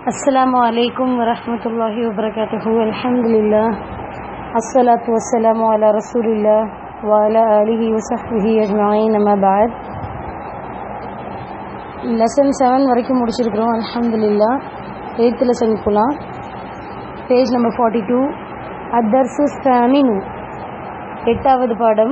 السلام عليكم ورحمة الله وبركاته الحمد لله الصلاة والسلام على رسول الله وعلى آله وصحبه أجمعين أما بعد lesson seven வரைக்கும் முடிச்சிருக்கிறோம் அல்ஹம்துலில்லா எயித்து லெசன் போகலாம் பேஜ் நம்பர் ஃபார்ட்டி டூ அத்தர்சு ஸ்தாமினு எட்டாவது பாடம்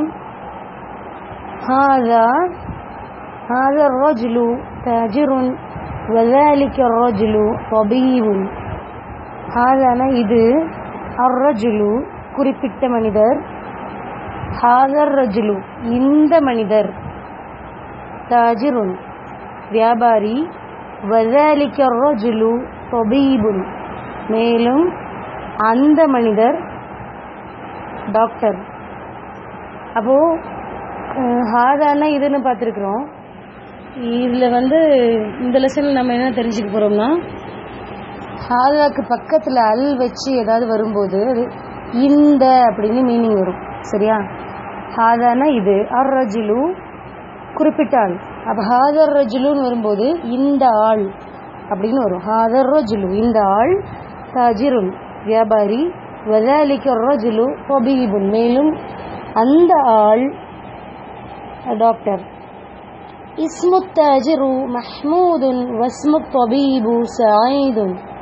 ஹாதா هذا الرجل تاجر وذلك الرجل طبيب هذا இது الرجل குறிப்பிட்ட மனிதர் هذا الرجل இந்த மனிதர் தாஜிருன் வியாபாரி வதாலிக்க ரஜுலு தொபீபுன் மேலும் அந்த மனிதர் டாக்டர் அப்போது ஹாதானா இதுன்னு பார்த்துருக்குறோம் இதில் வந்து இந்த லெசனில் நம்ம என்ன தெரிஞ்சுக்க போகிறோம்னா ஹாதாக்கு பக்கத்தில் அல் வச்சு ஏதாவது வரும்போது அது இந்த அப்படின்னு மீனிங் வரும் சரியா ஹாதானா இது அர் ரஜுலு குறிப்பிட்ட ஆள் அப்போ ஹாதர் ரஜுலுன்னு வரும்போது இந்த ஆள் அப்படின்னு வரும் ஹாதர் ரஜுலு இந்த ஆள் தாஜிருன் வியாபாரி வதாலிக்க ரஜுலு தொபீபுன் மேலும் அந்த ஆள் டாக்டர் اسم التاجر محمود واسم الطبيب سعيد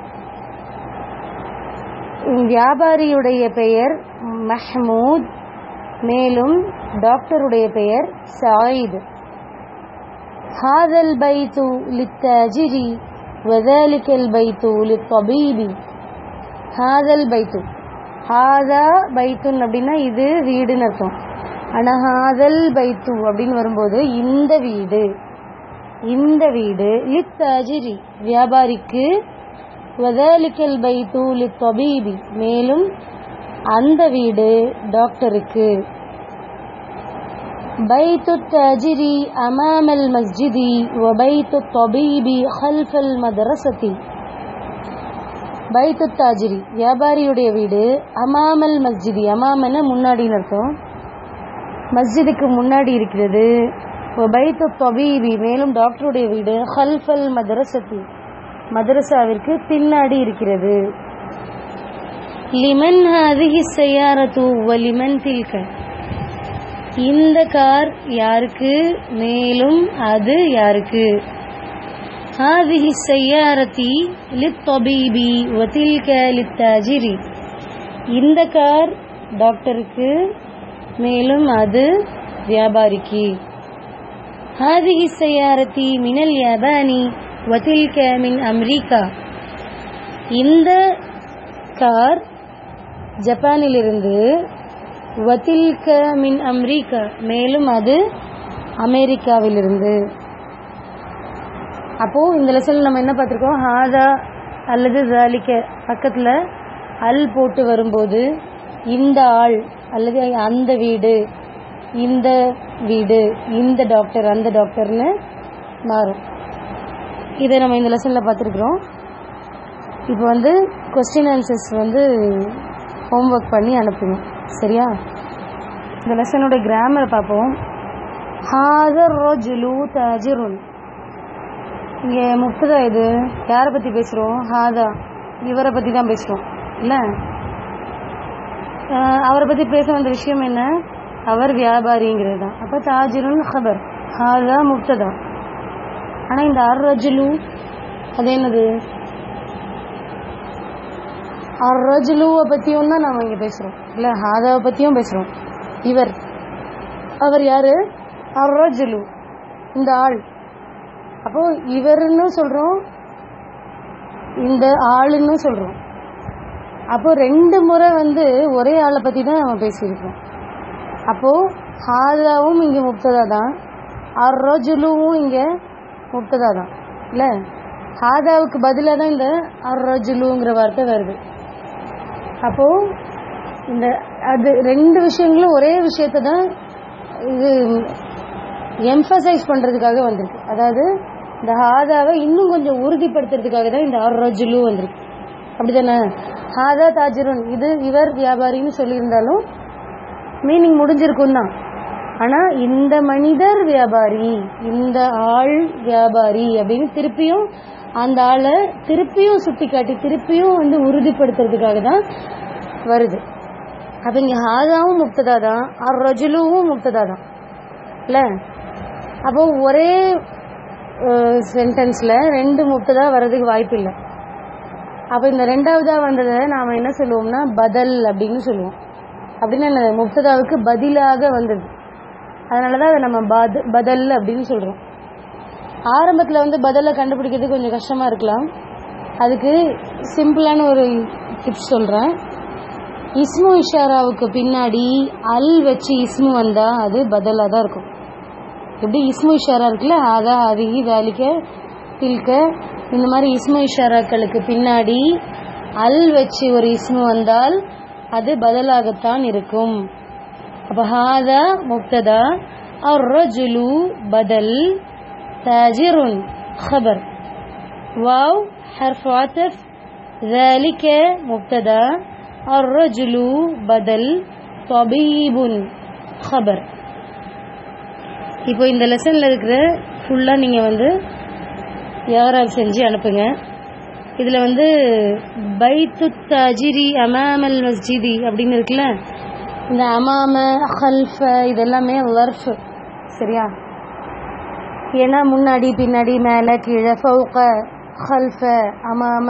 வியாபாரியுடைய பெயர் மஹ்மூத் மேலும் டாக்டருடைய பெயர் சாயித் هذا البيت للتاجر وذلك البيت للطبيب هذا البيت هذا بيت அப்படின்னா இது வீடுன்னு அர்த்தம் ஆனால் ஹாதல் பைத்து அப்படின்னு வரும்போது இந்த வீடு இந்த வீடு லித்தாஜிரி வியாபாரிக்கு வதாலிக்கல் பைத்து லித்தபீபி மேலும் அந்த வீடு டாக்டருக்கு بيت التاجر أمام المسجد وبيت الطبيب خلف المدرسة بيت التاجر வியாபாரியுடைய வீடு அமாமல் மஸ்ஜிதி அமாமன முன்னாடின்னு அர்த்தம் மஸ்ஜிதுக்கு முன்னாடி இருக்கிறது பைத்து தொபீபி மேலும் டாக்டருடைய வீடு ஹல்ஃபல் மதரசத்தி மதரசாவிற்கு பின்னாடி இருக்கிறது லிமன் ஹாதிஹி சையாரத்து வலிமன் தில்க இந்த கார் யாருக்கு மேலும் அது யாருக்கு ஹாதிஹி சையாரத்தி லித்தொபீபி வதில்க லித்தாஜிரி இந்த கார் டாக்டருக்கு மேலும் அது வியாபாரிக்கு ஹாதிஹி சையாரத்தி மினல் யபானி வதில்க மின் அமெரிக்கா இந்த கார் ஜப்பானிலிருந்து வதில்க மின் அமெரிக்கா மேலும் அது அமெரிக்காவிலிருந்து அப்போது இந்த லெசனில் நம்ம என்ன பார்த்துருக்கோம் ஹாதா அல்லது ஜாலிக்க பக்கத்தில் அல் போட்டு வரும்போது இந்த ஆள் அல்லது அந்த வீடு இந்த வீடு இந்த டாக்டர் அந்த டாக்டர்னு மாறும் இதை நம்ம இந்த லெசனில் பார்த்துருக்குறோம் இப்போ வந்து கொஸ்டின் ஆன்சர்ஸ் வந்து ஹோம்ஒர்க் பண்ணி அனுப்பணும் சரியா இந்த லெசனோட கிராமரை பார்ப்போம் ஹாதர் ரோஜுலு தாஜிருன் இங்கே முப்பதா இது யாரை பற்றி பேசுகிறோம் ஹாதா இவரை பற்றி தான் பேசுகிறோம் இல்லை அவரை பற்றி பேச வந்த விஷயம் என்ன அவர் வியாபாரிங்கிறது தான் அப்போ தாஜிருன் ஹபர் ஹாதா முப்ததா ஆனால் இந்த அர் ரஜுலு அது என்னது அர் ரஜுலுவை பற்றியும் தான் நம்ம இங்கே பேசுகிறோம் இல்லை ஹாதாவை பற்றியும் பேசுகிறோம் இவர் அவர் யார் அர் ரஜுலு இந்த ஆள் அப்போது இவருன்னு சொல்கிறோம் இந்த ஆளுன்னு சொல்கிறோம் அப்போ ரெண்டு முறை வந்து ஒரே ஆளை பற்றி தான் நம்ம பேசியிருக்கோம் அப்போது ஹாதாவும் இங்கே முப்ததா தான் அர் ரஜுலுவும் இங்கே முப்ததா தான் இல்லை ஹாதாவுக்கு பதிலாக தான் இந்த அர் ரஜுலுங்கிற வார்த்தை வருது அப்போது இந்த அது ரெண்டு விஷயங்களும் ஒரே விஷயத்தை தான் இது எம்ஃபசைஸ் பண்ணுறதுக்காக வந்திருக்கு அதாவது இந்த ஹாதாவை இன்னும் கொஞ்சம் உறுதிப்படுத்துறதுக்காக தான் இந்த அர் ரஜுலு வந்திருக்கு அப்படி தானே ஹாதா தாஜிருன் இது இவர் வியாபாரின்னு சொல்லியிருந்தாலும் மீனிங் முடிஞ்சிருக்கும் தான் ஆனால் இந்த மனிதர் வியாபாரி இந்த ஆள் வியாபாரி அப்படின்னு திருப்பியும் அந்த ஆளை திருப்பியும் சுட்டி காட்டி திருப்பியும் வந்து உறுதிப்படுத்துறதுக்காக தான் வருது அப்ப இங்க ஹாதாவும் முக்ததா தான் அர் ரஜுலுவும் முக்ததா தான் இல்ல அப்போ ஒரே சென்டென்ஸ்ல ரெண்டு முக்ததா வர்றதுக்கு வாய்ப்பு இல்லை அப்ப இந்த ரெண்டாவதா வந்ததை நாம என்ன சொல்லுவோம்னா பதல் அப்படின்னு சொல்லுவோம் அப்படின்னு என்ன முக்ததாவுக்கு பதிலாக வந்தது அதனாலதான் அதை நம்ம பத பதல் அப்படின்னு சொல்றோம் ஆரம்பத்துல வந்து பதிலை கண்டுபிடிக்கிறது கொஞ்சம் கஷ்டமா இருக்கலாம் அதுக்கு சிம்பிளான ஒரு டிப்ஸ் சொல்றேன் இஸ்மு இஷாராவுக்கு பின்னாடி அல் வச்சு இஸ்மு வந்தா அது பதிலா தான் இருக்கும் எப்படி இஸ்மு இஷாரா இருக்குல்ல அதா அதிகி தாலிக்க தில்க இந்த மாதிரி இஸ்மு இஷாராக்களுக்கு பின்னாடி அல் வச்சு ஒரு இஸ்மு வந்தால் அது பதிலாகத்தான் இருக்கும் அப்ப ஹாதா முப்ததா الرجل بدل تاجر خبر واو حرف عطف ذلك مبتدا الرجل بدل طبيب خبر இப்போ இந்த லெசன்ல இருக்கிற ஃபுல்லா நீங்க வந்து யாரால் செஞ்சு அனுப்புங்க இதுல வந்து பைத்து தஜிரி அமாமல் மஸ்ஜிதி அப்படின்னு இருக்குல்ல இந்த அமாம ஹல்ஃப இதெல்லாமே வர்ஃப் சரியா ஏன்னா முன்னாடி பின்னாடி மேலே கீழே ஃபவுக ஹல்ஃப அமாம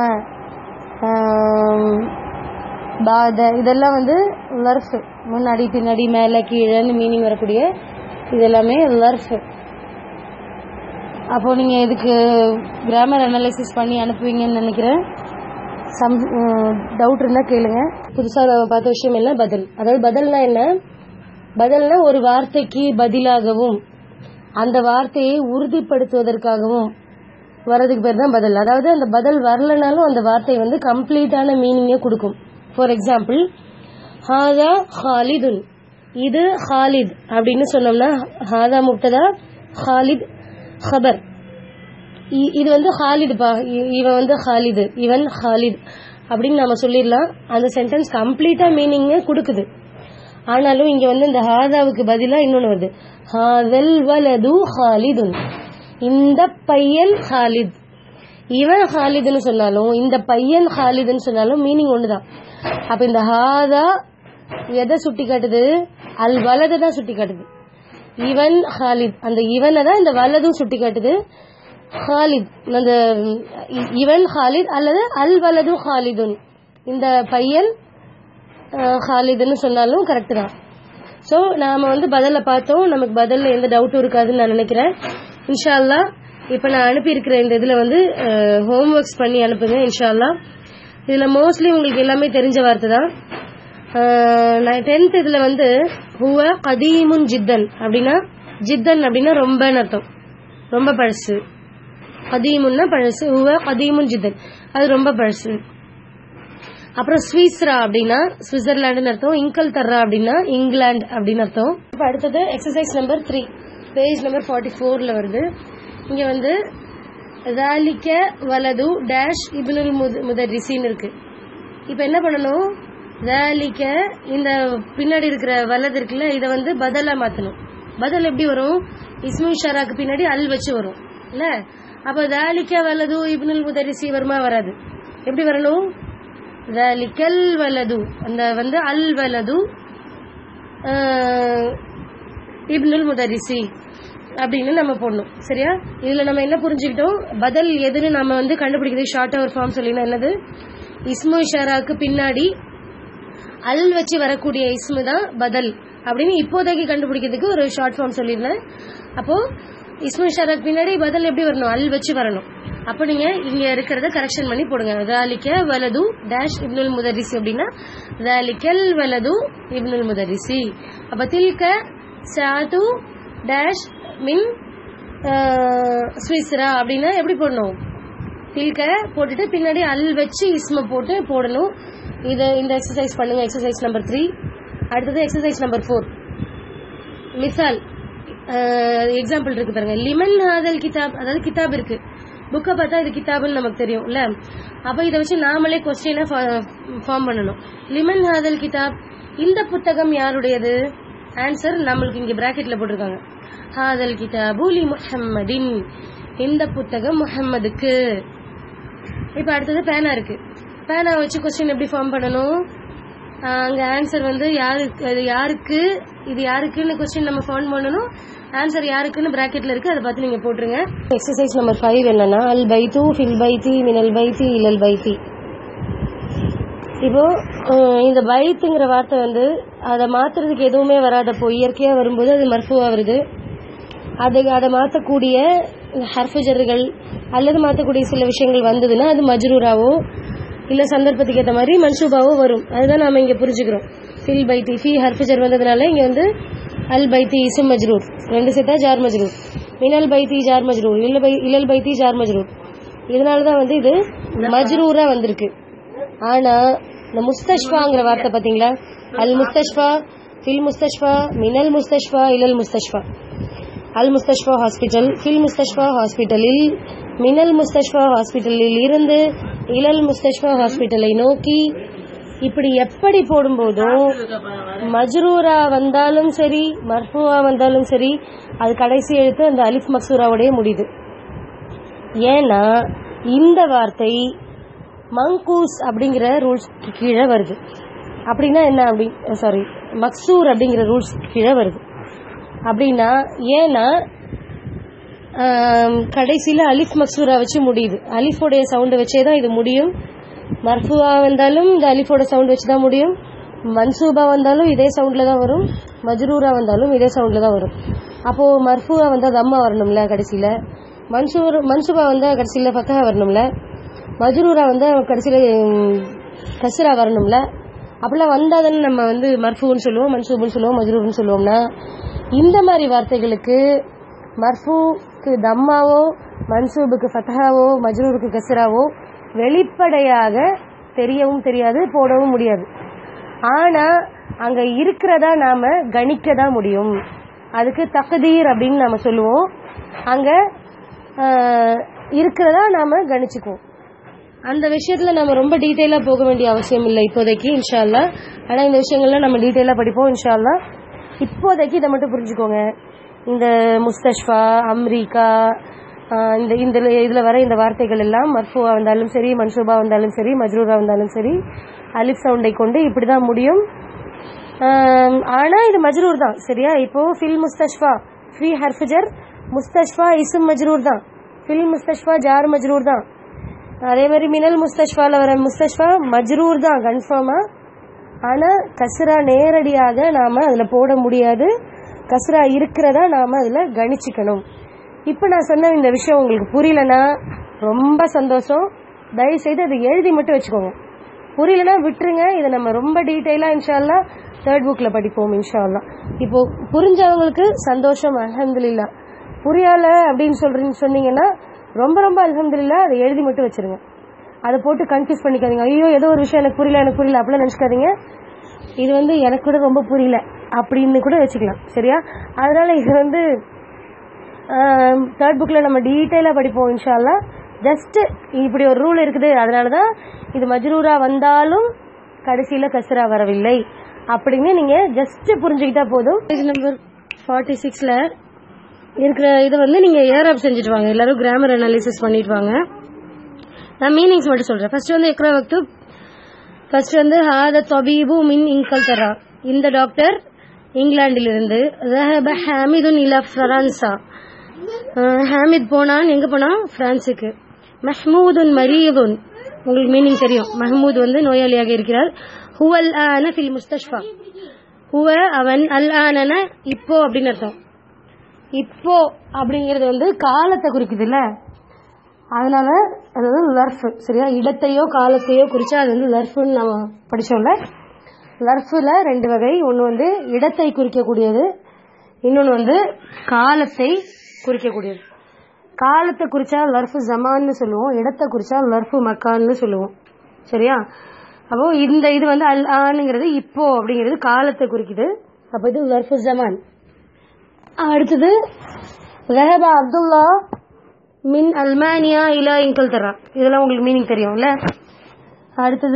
ஆம், பாத இதெல்லாம் வந்து வர்ஃப் முன்னாடி பின்னாடி மேலே கீழேன்னு மீனிங் வரக்கூடிய இதெல்லாமே வர்ஃப் அப்போ நீங்க இதுக்கு கிராமர் அனாலிசிஸ் பண்ணி அனுப்புவீங்கன்னு நினைக்கிறேன் சம் டவுட் இருந்தா கேளுங்க புதுசா நம்ம பார்த்த விஷயம் என்ன பதில் அதாவது பதில்னா என்ன பதில்னா ஒரு வார்த்தைக்கு பதிலாகவும் அந்த வார்த்தையை உறுதிப்படுத்துவதற்காகவும் வர்றதுக்கு பேர் தான் பதில் அதாவது அந்த பதில் வரலனாலும் அந்த வார்த்தை வந்து கம்ப்ளீட்டான மீனிங்கை கொடுக்கும் ஃபார் எக்ஸாம்பிள் ஹாதா ஹாலிதுன் இது ஹாலித் அப்படின்னு சொன்னோம்னா ஹாதா முப்ததா ஹாலித் ஹபர் இ- இது வந்து ஹாலிதுப்பா இ- இவன் வந்து ஹாலிது இவன் ஹாலித் அப்படின்னு நம்ம சொல்லிடலாம் அந்த சென்டென்ஸ் கம்ப்ளீட்டா மீனிங் கொடுக்குது ஆனாலும் இங்க வந்து இந்த ஹாதாவுக்கு பதிலா இன்னொன்னு வருது ஹாதல் வலது ஹாலிதுன் இந்த பையன் ஹாலித் இவன் ஹாலிதுன்னு சொன்னாலும் இந்த பையன் ஹாலிதுன்னு சொன்னாலும் மீனிங் ஒண்ணுதான் அப்ப இந்த ஹாதா எதை சுட்டி காட்டுது அல் வலதை தான் சுட்டி காட்டுது இவன் ஹாலித் அந்த இவனை தான் இந்த வலதும் சுட்டி காட்டுது ஹாலித் அந்த இ- இவன் ஹாலித் அல்லது அல் வலது ஹாலிதுன் இந்த பையன் அஹ், ஹாலிதுன்னு சொன்னாலும் கரெக்ட் தான் ஸோ நாம வந்து பதில பார்த்தோம் நமக்கு பதில்ல எந்த டவுட்டும் இருக்காதுன்னு நான் நினைக்கிறேன் இன்ஷா அல்லாஹ் இப்போ நான் அனுப்பியிருக்கிற இந்த இதில் வந்து ஹோம் ஒர்க்ஸ் பண்ணி அனுப்புங்க இன்ஷா அல்லாஹ் இதில் மோஸ்ட்லி உங்களுக்கு எல்லாமே தெரிஞ்ச வார்த்தை தான் நான் டென்த் இதில் வந்து ஹுவ கதீமுன் ஜித்தன் அப்படின்னா ஜித்தன் அப்படின்னா ரொம்பன்னு அர்த்தம் ரொம்ப பழசு கதீமுன்னா பழசு ஹுவ கதீமுன் ஜித்தன் அது ரொம்ப பழசு அப்புறம் ஸ்வீஸ்ரா அப்படின்னா சுவிட்சர்லாண்டுன்னு அர்த்தம் இங்கல் தர்ரா அப்படின்னா இங்கிலாந்து அப்படின்னு அர்த்தம் இப்போ அடுத்தது exercise number three page number forty ஃபோர்ல வருது இங்க வந்து ذَلِكَ வலது டேஷ் இப்னுல் முத முதரிசின்னு இருக்கு இப்போ என்ன பண்ணணும் ذَلِكَ இந்த பின்னாடி இருக்கிற வலது இருக்குல்ல இதை வந்து பதிலா மாத்தணும் பதில் எப்படி வரும் இஸ்மு ஷராக்கு பின்னாடி அல் வச்சு வரும் இல்ல அப்ப ذَلِكَ வலது இப்னுல் முதரிசி வருமா வராது எப்படி வரணும் ذَلِكَல் வலது அந்த வந்து அல் வலது ஆஹ், இப்னுல் முதரிசி அப்படின்னு நம்ம போடணும் சரியா இதுல நம்ம என்ன புரிஞ்சுக்கிட்டோம் பதில் எதுன்னு நம்ம வந்து கண்டுபிடிக்கிறது ஷார்ட் ஒரு ஃபார்ம் சொல்லினா என்னது இஸ்மு இஷாராக்கு பின்னாடி அல் வச்சு வரக்கூடிய இஸ்மு தான் பதில் அப்படின்னு இப்போதைக்கு கண்டுபிடிக்கிறதுக்கு ஒரு ஷார்ட் ஃபார்ம் சொல்லியிருந்தேன் அப்போ இஸ்மு இஷாராக்கு பின்னாடி பதில் எப்படி வரணும் அல் வச்சு வரணும் அப்போ நீங்க இங்க இருக்கிறத கரெக்ஷன் பண்ணி போடுங்க தாலிக்க வலது டேஷ் இப்னுல் முதரிசி அப்படின்னா தாலிக்கல் வலது இப்னுல் முதரிசி அப்ப தில்க சாத்து டேஷ் மின் ஸ்விஸ்ரா அப்படின்னா எப்படி போடணும் தில்க போட்டுட்டு பின்னாடி அல் வச்சு இஸ்ம போட்டு போடணும் இது இந்த எக்ஸசைஸ் பண்ணுங்க எக்ஸசைஸ் நம்பர் த்ரீ அடுத்தது எக்ஸசைஸ் நம்பர் ஃபோர் மிசால் எக்ஸாம்பிள் இருக்கு பாருங்க லிமன் ஹாதல் கிதாப் அதாவது கிதாப் இருக்கு புக்கை பார்த்தா இது கிதாப்னு நமக்கு தெரியும்ல அப்ப இதை வச்சு நாமளே கொஸ்டினை ஃபார்ம் பண்ணணும் லிமன் ஹாதல் கிதாப் இந்த புத்தகம் யாருடையது ஆன்சர் நம்மளுக்கு இங்க பிராக்கெட்ல போட்டிருக்காங்க ஹாதல் கிதாபு லி முஹம்மதின் இந்த புத்தகம் முஹம்மதுக்கு இப்போ அடுத்தது பேனா இருக்கு பேனா வச்சு கொஸ்டின் எப்படி ஃபார்ம் பண்ணணும் ஆஹ் அங்க ஆன்சர் வந்து யாருக்கு அது யாருக்கு இது யாருக்குன்னு கொஸ்டின் நம்ம ஃபார்ம் பண்ணணும் ஆன்சர் யாருக்குன்னு பிராக்கெட்ல இருக்கு அதை பார்த்து நீங்க போட்டுருங்க எக்ஸசைஸ் நம்பர் ஃபைவ் என்னன்னா அல் பைத்து ஃபில் பைத்தி மினல் பைத்தி இல்லல் பைத்தி இப்போ அஹ், இந்த பைத்துங்கிற வார்த்தை வந்து அதை மாத்துறதுக்கு எதுவுமே வராதப்போ இயற்கையா வரும்போது அது மர்ஃபுவா வருது அது அதை மாற்றக்கூடிய ஹர்ஃபுஜர்கள் அல்லது மாற்றக்கூடிய சில விஷயங்கள் வந்ததுன்னா அது மஜ்ரூராவோ இல்லை சந்தர்ப்பத்துக்கு ஏற்ற மாதிரி மன்சூபாவோ வரும் அதுதான் நாம இங்கே புரிஞ்சுக்கிறோம் ஃபில் பைத்தி ஃபி ஹர்ஃபுஜர் வந்ததுனால இங்கே வந்து அல் பைத்தி இசும் மஜ்ரூர் ரெண்டு சேர்த்தா ஜார் மஜ்ரூர் மினல் பைத்தி ஜார் மஜ்ரூர் இல்ல பை இல்லல் பைத்தி ஜார் மஜ்ரூர் இதனால தான் வந்து இது மஜ்ரூரா வந்திருக்கு ஆனா இந்த முஸ்தஷ்பாங்கிற வார்த்தை பாத்தீங்களா அல் முஸ்தஷ்பா ஃபில் முஸ்தஷ்பா மினல் முஸ்தஷ்பா இல்லல் முஸ்தஷ்பா அல் முஸ்தஷ்பா ஹாஸ்பிட்டல் ஃபில் முஸ்தஷ்பா ஹாஸ்பிட்டலில் மினல் முஸ்தஷ்பா ஹாஸ்பிட்டலில் இருந்து இலல் முஸ்தஷ்பா ஹாஸ்பிட்டலை நோக்கி இப்படி எப்படி போடும்போதும் மஜ்ரூரா வந்தாலும் சரி மர்ஃபுவா வந்தாலும் சரி அது கடைசி எழுத்து அந்த அலிஃப் மக்சூராவோடய முடியுது ஏன்னா இந்த வார்த்தை மங்கூஸ் அப்படிங்கிற ரூல்ஸ் கீழே வருது அப்படின்னா என்ன அப்படி சாரி மக்சூர் அப்படிங்கிற ரூல்ஸ் கீழே வருது அப்படின்னா ஏன்னா ஆம், கடைசியில அலிஃப் மக்சூரா வச்சு முடியுது அலிஃபோடைய சவுண்டை வச்சே தான் இது முடியும் மர்ஃபுவா வந்தாலும் இந்த அலிஃபோட சவுண்ட் வச்சு தான் முடியும் மன்சூபா வந்தாலும் இதே சவுண்ட்ல தான் வரும் மஜ்ரூரா வந்தாலும் இதே சவுண்ட்ல தான் வரும் அப்போ மர்ஃபுவா வந்தா தம்மா வரணும்ல கடைசியில மன்சூர் மன்சூபா வந்தா கடைசியில ஃபத்தஹா வரணும்ல மஜ்ரூரா வந்தா கடைசியில ம், கஸ்ரா வரணும்ல அப்படிலாம் வந்தாதானே நம்ம வந்து மர்ஃபூன்னு சொல்லுவோம் மன்சூபுன்னு சொல்லுவோம் மஜ்ரூர்னு சொல்லுவோம்னா இந்த மாதிரி வார்த்தைகளுக்கு மர்ஃபூக்கு தம்மாவோ மன்சூபுக்கு ஃபத்தஹாவோ மஜ்ரூருக்கு கஸ்ராவோ வெளிப்படையாக தெரியவும் தெரியாது போடவும் முடியாது ஆனா அங்க இருக்கிறதா நாம கணிக்க தான் முடியும் அதுக்கு தக்தீர் அப்படின்னு நாம சொல்லுவோம் அங்க ஆஹ், இருக்கிறதா நாம கணிச்சுக்குவோம் அந்த விஷயத்துல நம்ம ரொம்ப டீட்டெயிலா போக வேண்டிய அவசியம் இல்லை இப்போதைக்கு இன்ஷா அல்லாஹ் ஆனா இந்த விஷயங்கள்லாம் நம்ம டீட்டெயிலா படிப்போம் இன்ஷா அல்லாஹ் இப்போதைக்கு இதை மட்டும் புரிஞ்சுக்கோங்க இந்த முஸ்தஷ்பா அம்ரிக்கா ஆஹ் இந்த இந்த இதுல வர இந்த வார்த்தைகள் எல்லாம் மர்ஃபுவா வந்தாலும் சரி மன்சூபா வந்தாலும் சரி மஜ்ரூரா வந்தாலும் சரி அலிஃப் சவுண்டை கொண்டு இப்படிதான் முடியும் ஆம், ஆனா இது மஜ்ரூர் தான் சரியா இப்போ ஃபில் முஸ்தஷ்பா ஃப்ரீ ஹர்ஃபுஜர் முஸ்தஷ்பா இசும் மஜ்ரூர் தான் ஃபில் முஸ்தஷ்பா ஜார் மஜ்ரூர் தான் அதே மாதிரி மினல் முஸ்தஷ்பால வர முஸ்தஷ்பா மஜ்ரூர் தான் கன்ஃபார்மா ஆனா கஸ்ரா நேரடியாக நாம அதுல போட முடியாது கஸ்ரா இருக்கிறதா நாம அதுல கணிச்சுக்கணும் இப்ப நான் சொன்ன இந்த விஷயம் உங்களுக்கு புரியலனா ரொம்ப சந்தோஷம் தயவு செய்து அதை எழுதி மட்டும் வச்சுக்கோங்க புரியலனா விட்டுருங்க இதை நம்ம ரொம்ப டீட்டெயிலா இன்ஷால்லா தேர்ட் புக்ல படிப்போம் இன்ஷால்லா இப்போ புரிஞ்சவங்களுக்கு சந்தோஷம் அல்ஹம்துலில்லா புரியல அப்படின்னு சொல்றீங்க சொன்னீங்கன்னா ரொம்ப ரொம்ப அல்ஹம்துலில்லா அதை எழுதி மட்டும் வச்சிருங்க அதை போட்டு கன்ஃபியூஸ் பண்ணிக்காதீங்க ஐயோ ஏதோ ஒரு விஷயம் எனக்கு புரியல எனக்கு புரியல அப்படிலாம் நினைச்சுக்காதீங்க இது வந்து எனக்கு கூட ரொம்ப புரியல அப்படின்னு கூட வச்சுக்கலாம் சரியா அதனால இது வந்து தேர்ட் புக்ல நம்ம டீட்டெயிலா படிப்போம் இன்ஷால்லா ஜஸ்ட் இப்படி ஒரு ரூல் இருக்குது அதனால தான் இது மஜ்ரூரா வந்தாலும் கடைசியில கஸ்ரா வரவில்லை அப்படின்னு நீங்க ஜஸ்ட் புரிஞ்சுக்கிட்டா போதும் பேஜ் நம்பர் ஃபார்ட்டி சிக்ஸ்ல இருக்கிற இதை வந்து நீங்க ஏராப் செஞ்சுட்டு வாங்க எல்லாரும் கிராமர் அனாலிசிஸ் பண்ணிட்டு வாங்க நான் மீனிங்ஸ் மட்டும் சொல்றேன் ஃபர்ஸ்ட் வந்து எக்ரா வக்து ஃபர்ஸ்ட் வந்து ஹாத தொபீபு மின் இன்கல்தரா இந்த டாக்டர் இங்கிலாந்திலிருந்து ரஹப ஹாமிதுன் இலா ஃப்ரான்சா அஹ் ஹாமித் போனான் எங்க போனான் பிரான்சுக்கு மஹ்மூதுன் மரீதுன் உங்களுக்கு மீனிங் தெரியும் மஹ்மூத் வந்து நோயாளியாக இருக்கிறார் ஹுவல் ஆன ஃபில் முஸ்தஷ்பா ஹுவ அவன் அல் ஆனன இப்போ அப்படின்னு அர்த்தம் இப்போ அப்படிங்கிறது வந்து காலத்தை குறிக்குதுல்ல அதனால அது வந்து லர்ஃப் சரியா இடத்தையோ காலத்தையோ குறிச்சா அது வந்து லர்ஃப்னு நம்ம படிச்சோம்ல லர்ஃப்ல ரெண்டு வகை ஒன்று வந்து இடத்தை குறிக்கக்கூடியது இன்னொன்று வந்து காலத்தை குறிக்கக்கூடியது காலத்தை குறிச்சா லர்ஃபு ஜமான்னு சொல்லுவோம் இடத்தை குறிச்சா லர்ஃபு மக்கான்னு சொல்லுவோம் சரியா அப்போ இந்த இது வந்து அல் ஆனுங்கிறது இப்போ அப்படிங்கிறது காலத்தை குறிக்குது அப்போ இது லர்ஃபு ஜமான் அடுத்தது ரஹபா அப்துல்லா மின் அல்மானியா இலா இன்கல்தரா இதெல்லாம் உங்களுக்கு மீனிங் தெரியும்ல அடுத்தது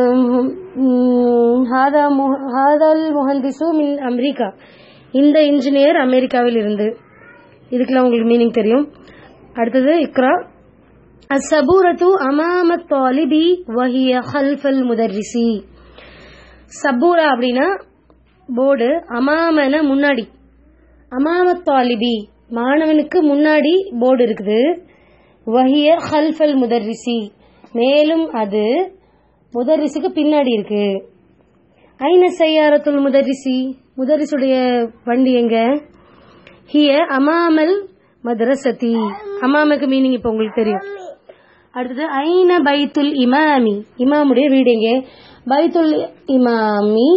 ம், ஹாதா மு- ஹாதல் முஹந்திசு மின் அமெரிக்கா இந்த இன்ஜினியர் அமெரிக்காவில் இருந்து இதுக்கெல்லாம் உங்களுக்கு மீனிங் தெரியும் அடுத்தது இக்ரா السبورة أمام الطالب وهي خلف المدرس சப்பூரா அப்படின்னா போர்டு அமாமன முன்னாடி அமாம தாலிபி மாணவனுக்கு முன்னாடி போர்டு இருக்குது வஹிய ஹல்ஃபல் முதர்ரிசி மேலும் அது முதர்ரிசுக்கு பின்னாடி இருக்கு ஐன சையாரத்துல் முதர்ரிசி முதர்ரிசுடைய வண்டி எங்க ஹிய அமாமல் மதரசதி அமாமக்கு மீனிங் இப்போ உங்களுக்கு தெரியும் அடுத்தது ஐன பைத்துல் இமாமி இமாமுடைய வீடு எங்கே பைத்துல் இமாமி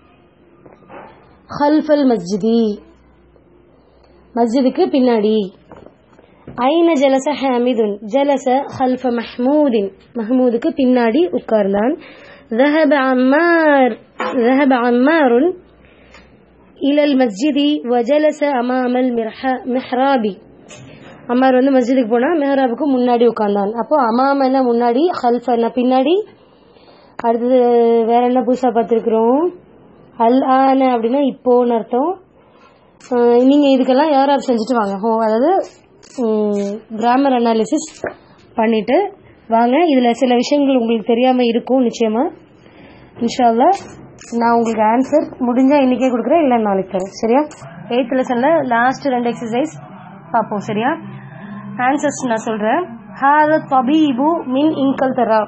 ஹல்ஃபல் மஸ்ஜிதி மஸ்ஜிதுக்கு பின்னாடி ஐன ஜலச ஹாமிதுன் ஜலச ஹல்ஃப மஹ்மூதின் மஹ்மூதுக்கு பின்னாடி உட்கார்ந்தான் ذهب عمار ذهب عمار إلى المسجد وجلس أمام المحراب அம்மார் வந்து மஸ்ஜிதுக்கு போனா மெஹராபுக்கு முன்னாடி உட்கார்ந்தான் அப்போ அமாமன முன்னாடி ஹல்ஃபன பின்னாடி அடுத்தது வேற என்ன புதுசா பார்த்துருக்குறோம் அல் ஆன அப்படின்னா இப்போன்னு அர்த்தம் ஆஹ் நீங்க இதுக்கெல்லாம் யாராப் செஞ்சுட்டு வாங்க ஹோ அதாவது கிராமர் அனாலிசிஸ் பண்ணிட்டு வாங்க இதுல சில விஷயங்கள் உங்களுக்கு தெரியாம இருக்கும் நிச்சயமா இன்ஷால்லா நான் உங்களுக்கு ஆன்சர் முடிஞ்சா இன்னைக்கே கொடுக்குறேன் இல்லை நாளைக்கு தரேன் சரியா எயித் லெசன்ல லாஸ்ட் ரெண்டு எக்ஸசைஸ் பார்ப்போம் சரியா ஆன்சர்ஸ் நான் சொல்றேன் ஹாத தபீபு மின் இங்கல் தரா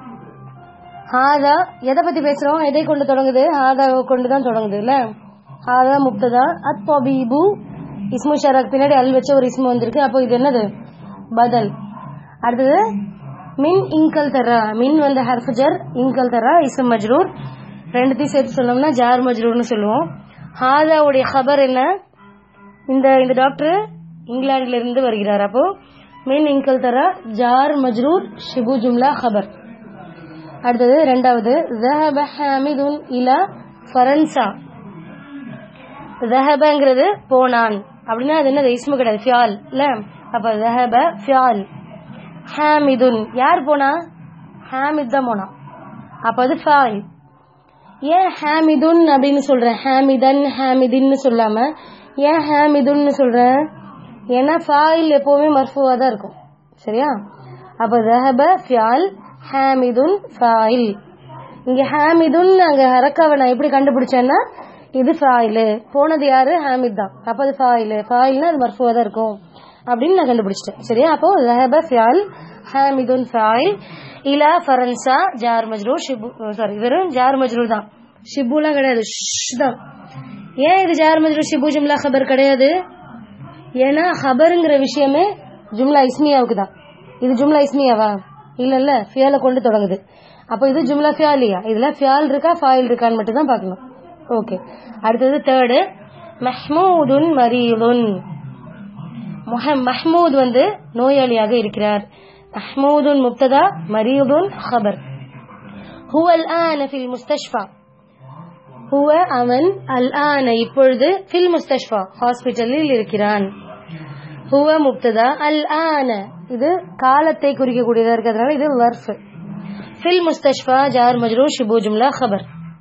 ஹாதா எதை பத்தி பேசுறோம் எதை கொண்டு தொடங்குது ஹாதா கொண்டு தான் தொடங்குது இல்ல ஹாதா முப்ததா அத் தபீபு இஸ்மு ஷரக் பின்னாடி அல் வச்ச ஒரு இஸ்மு வந்திருக்கு அப்போ இது என்னது பதல் அடுத்தது மின் இங்கல் தரா மின் வந்து ஹர்ஃபுஜர் இங்கல் தரா இஸ்ம் மஜ்ரூர் ரெண்டுத்தையும் சேர்த்து சொல்லணும்னா ஜார் மஜ்ரூர்னு சொல்லுவோம் ஹாதாவுடைய ஹபர் என்ன இந்த இந்த டாக்டர் இங்கிலாந்துல இருந்து வருகிறார் அப்போ மின் இங்கல் தரா ஜார் மஜ்ரூர் ஷிபு ஜும்லா ஹபர் அடுத்தது ரெண்டாவது ذهب حامد إلى فرنسا ذهبங்கிறது போனான் அப்படின்னா அது என்னது இஸ்மு கிடையாது ஃபியால் இல்ல அப்ப ذهب ஃபியால் ஹாமிதுன் யார் போனா ஹாமித் தான் போனான் அப்ப அது ஃபாயில் ஏன் ஹாமிதுன் அப்படின்னு சொல்றேன் ஹாமிதன் ஹாமிதின்னு சொல்லாம ஏன் ஹாமிதுன்னு சொல்றேன் ஏன்னா ஃபாயில் எப்பவுமே மர்ஃபுவா தான் இருக்கும் சரியா அப்ப ذهب ஃபியால் ஹாமிதுன் ஃபாயில் இங்க ஹாமிதுன் அங்க ஹரக்காவை நான் எப்படி கண்டுபிடிச்சேன்னா இது ஃபாயிலு போனது யாரு ஹாமித் தான் அப்ப அது ஃபாயிலு ஃபாயில்னா அது மர்ஃபுவா தான் இருக்கும் அப்படின்னு நான் கண்டுபிடிச்சிட்டேன் சரியா அப்போ ذهب ஃபியால் ஹாமிதுன் ஃபாயில் இலா ஃபரன்சா ஜார் மஜ்ரூர் ஷிபு சாரி வெறும் ஜார் மஜ்ரூர் தான் ஷிபுலாம் கிடையாது ஷ் தான் ஏன் இது ஜார் மஜ்ரூர் ஷிபு ஜும்லா ஹபர் கிடையாது ஏன்னா ஹபருங்கிற விஷயமே ஜும்லா இஸ்மியாவுக்கு தான் இது ஜும்லா இஸ்மியாவா இல்ல இல்ல ஃபியால கொண்டு தொடங்குது அப்போ இது ஜும்லா ஃபியாலியா இதுல ஃபியால் இருக்கா ஃபாயில் இருக்கான்னு மட்டும் தான் பார்க்கணும் ஓகே அடுத்தது தேர்டு மஹ்மூதுன் மரீதுன் முஹம் மஹ்மூத் வந்து நோயாளியாக இருக்கிறார் மஹ்மூதுன் முப்ததா மரீதுன் ஹபர் ஹுவ அல் ஆன ஃபில் முஸ்தஷ்ஃபா ஹுவ அவன் அல் ஆன இப்பொழுது ஃபில் முஸ்தஷ்ஃபா ஹாஸ்பிட்டலில் இருக்கிறான் ஹுவ முப்ததா அல் ஆன இது காலத்தை குறிக்கக்கூடியதா இருக்கிறதுனால இது வர்ஃப் ஃபில் முஸ்தஷ்ஃபா ஜார் மஜ்ரூர் ஷிபு ஜும்லா ஹபர்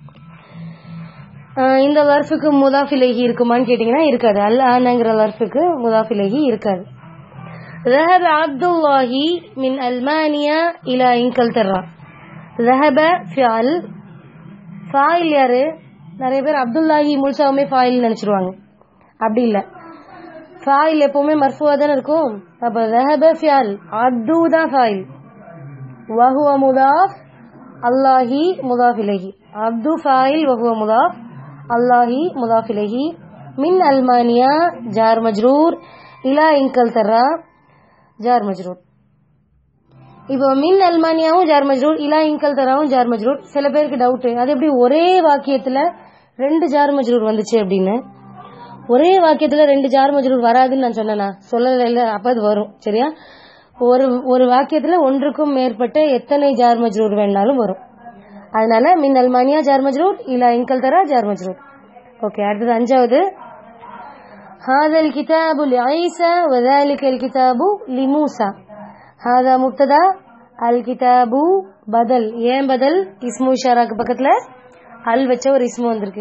ஆஹ் இந்த வர்ஃபுக்கு முதாஃபிலேஹி இருக்குமான்னு கேட்டீங்கன்னா இருக்காது அல் ஆனங்கிற வர்ஃபுக்கு முதாஃபிலேஹி இருக்காது ذهب عبد الله من ألمانيا إلى إنكلترا ذهب فعل ஃபாயில் யாரு நிறைய பேர் அப்துல்லாஹி முழுசாவுமே ஃபாயில் நினைச்சிருவாங்க அப்படி இல்ல ஃபாயில் எப்பவுமே மர்ஃபுவா தானே இருக்கும் அப்ப ذهب ஃபியால் அப்து தான் ஃபாயில் வஹுவ முதாஃப் அல்லாஹி முதாஃப் இலைஹி அப்து ஃபாயில் வஹுவ முதாஃப் அல்லாஹி முதாஃப் இலைஹி மின் அல்மானியா ஜார் மஜ்ரூர் இலா இன்கல் தர்ரா ஜார் மஜ்ரூர் இப்போ மின் அல்மானியாவும் ஜார் மஜ்ரூர் இலா இன்கல் தராவும் ஜார் மஜ்ரூர் சில பேருக்கு டவுட் அது எப்படி ஒரே வாக்கியத்துல ரெண்டு ஜார் மஜ்ரூர் வந்துச்சு அப்படின்னு ஒரே வாக்கியத்துல ரெண்டு ஜார் மஜ்ரூர் வராதுன்னு நான் சொன்னேனா சொல்லல இல்ல அப்ப அது வரும் சரியா ஒரு ஒரு வாக்கியத்துல ஒன்றுக்கும் மேற்பட்ட எத்தனை ஜார் மஜ்ரூர் வேணாலும் வரும் அதனால மின் அல்மானியா ஜார் மஜ்ரூர் இல்ல இன்கல் தரா ஜார் மஜ்ரூர் ஓகே அடுத்தது அஞ்சாவது هذا الكتاب لعيسى وذلك الكتاب لموسى هذا مبتدا الكتاب بدل ஏன் பதில் இஸ்மு இஷாராக்கு பக்கத்துல அல் வச்ச ஒரு இஸ்மு வந்திருக்கு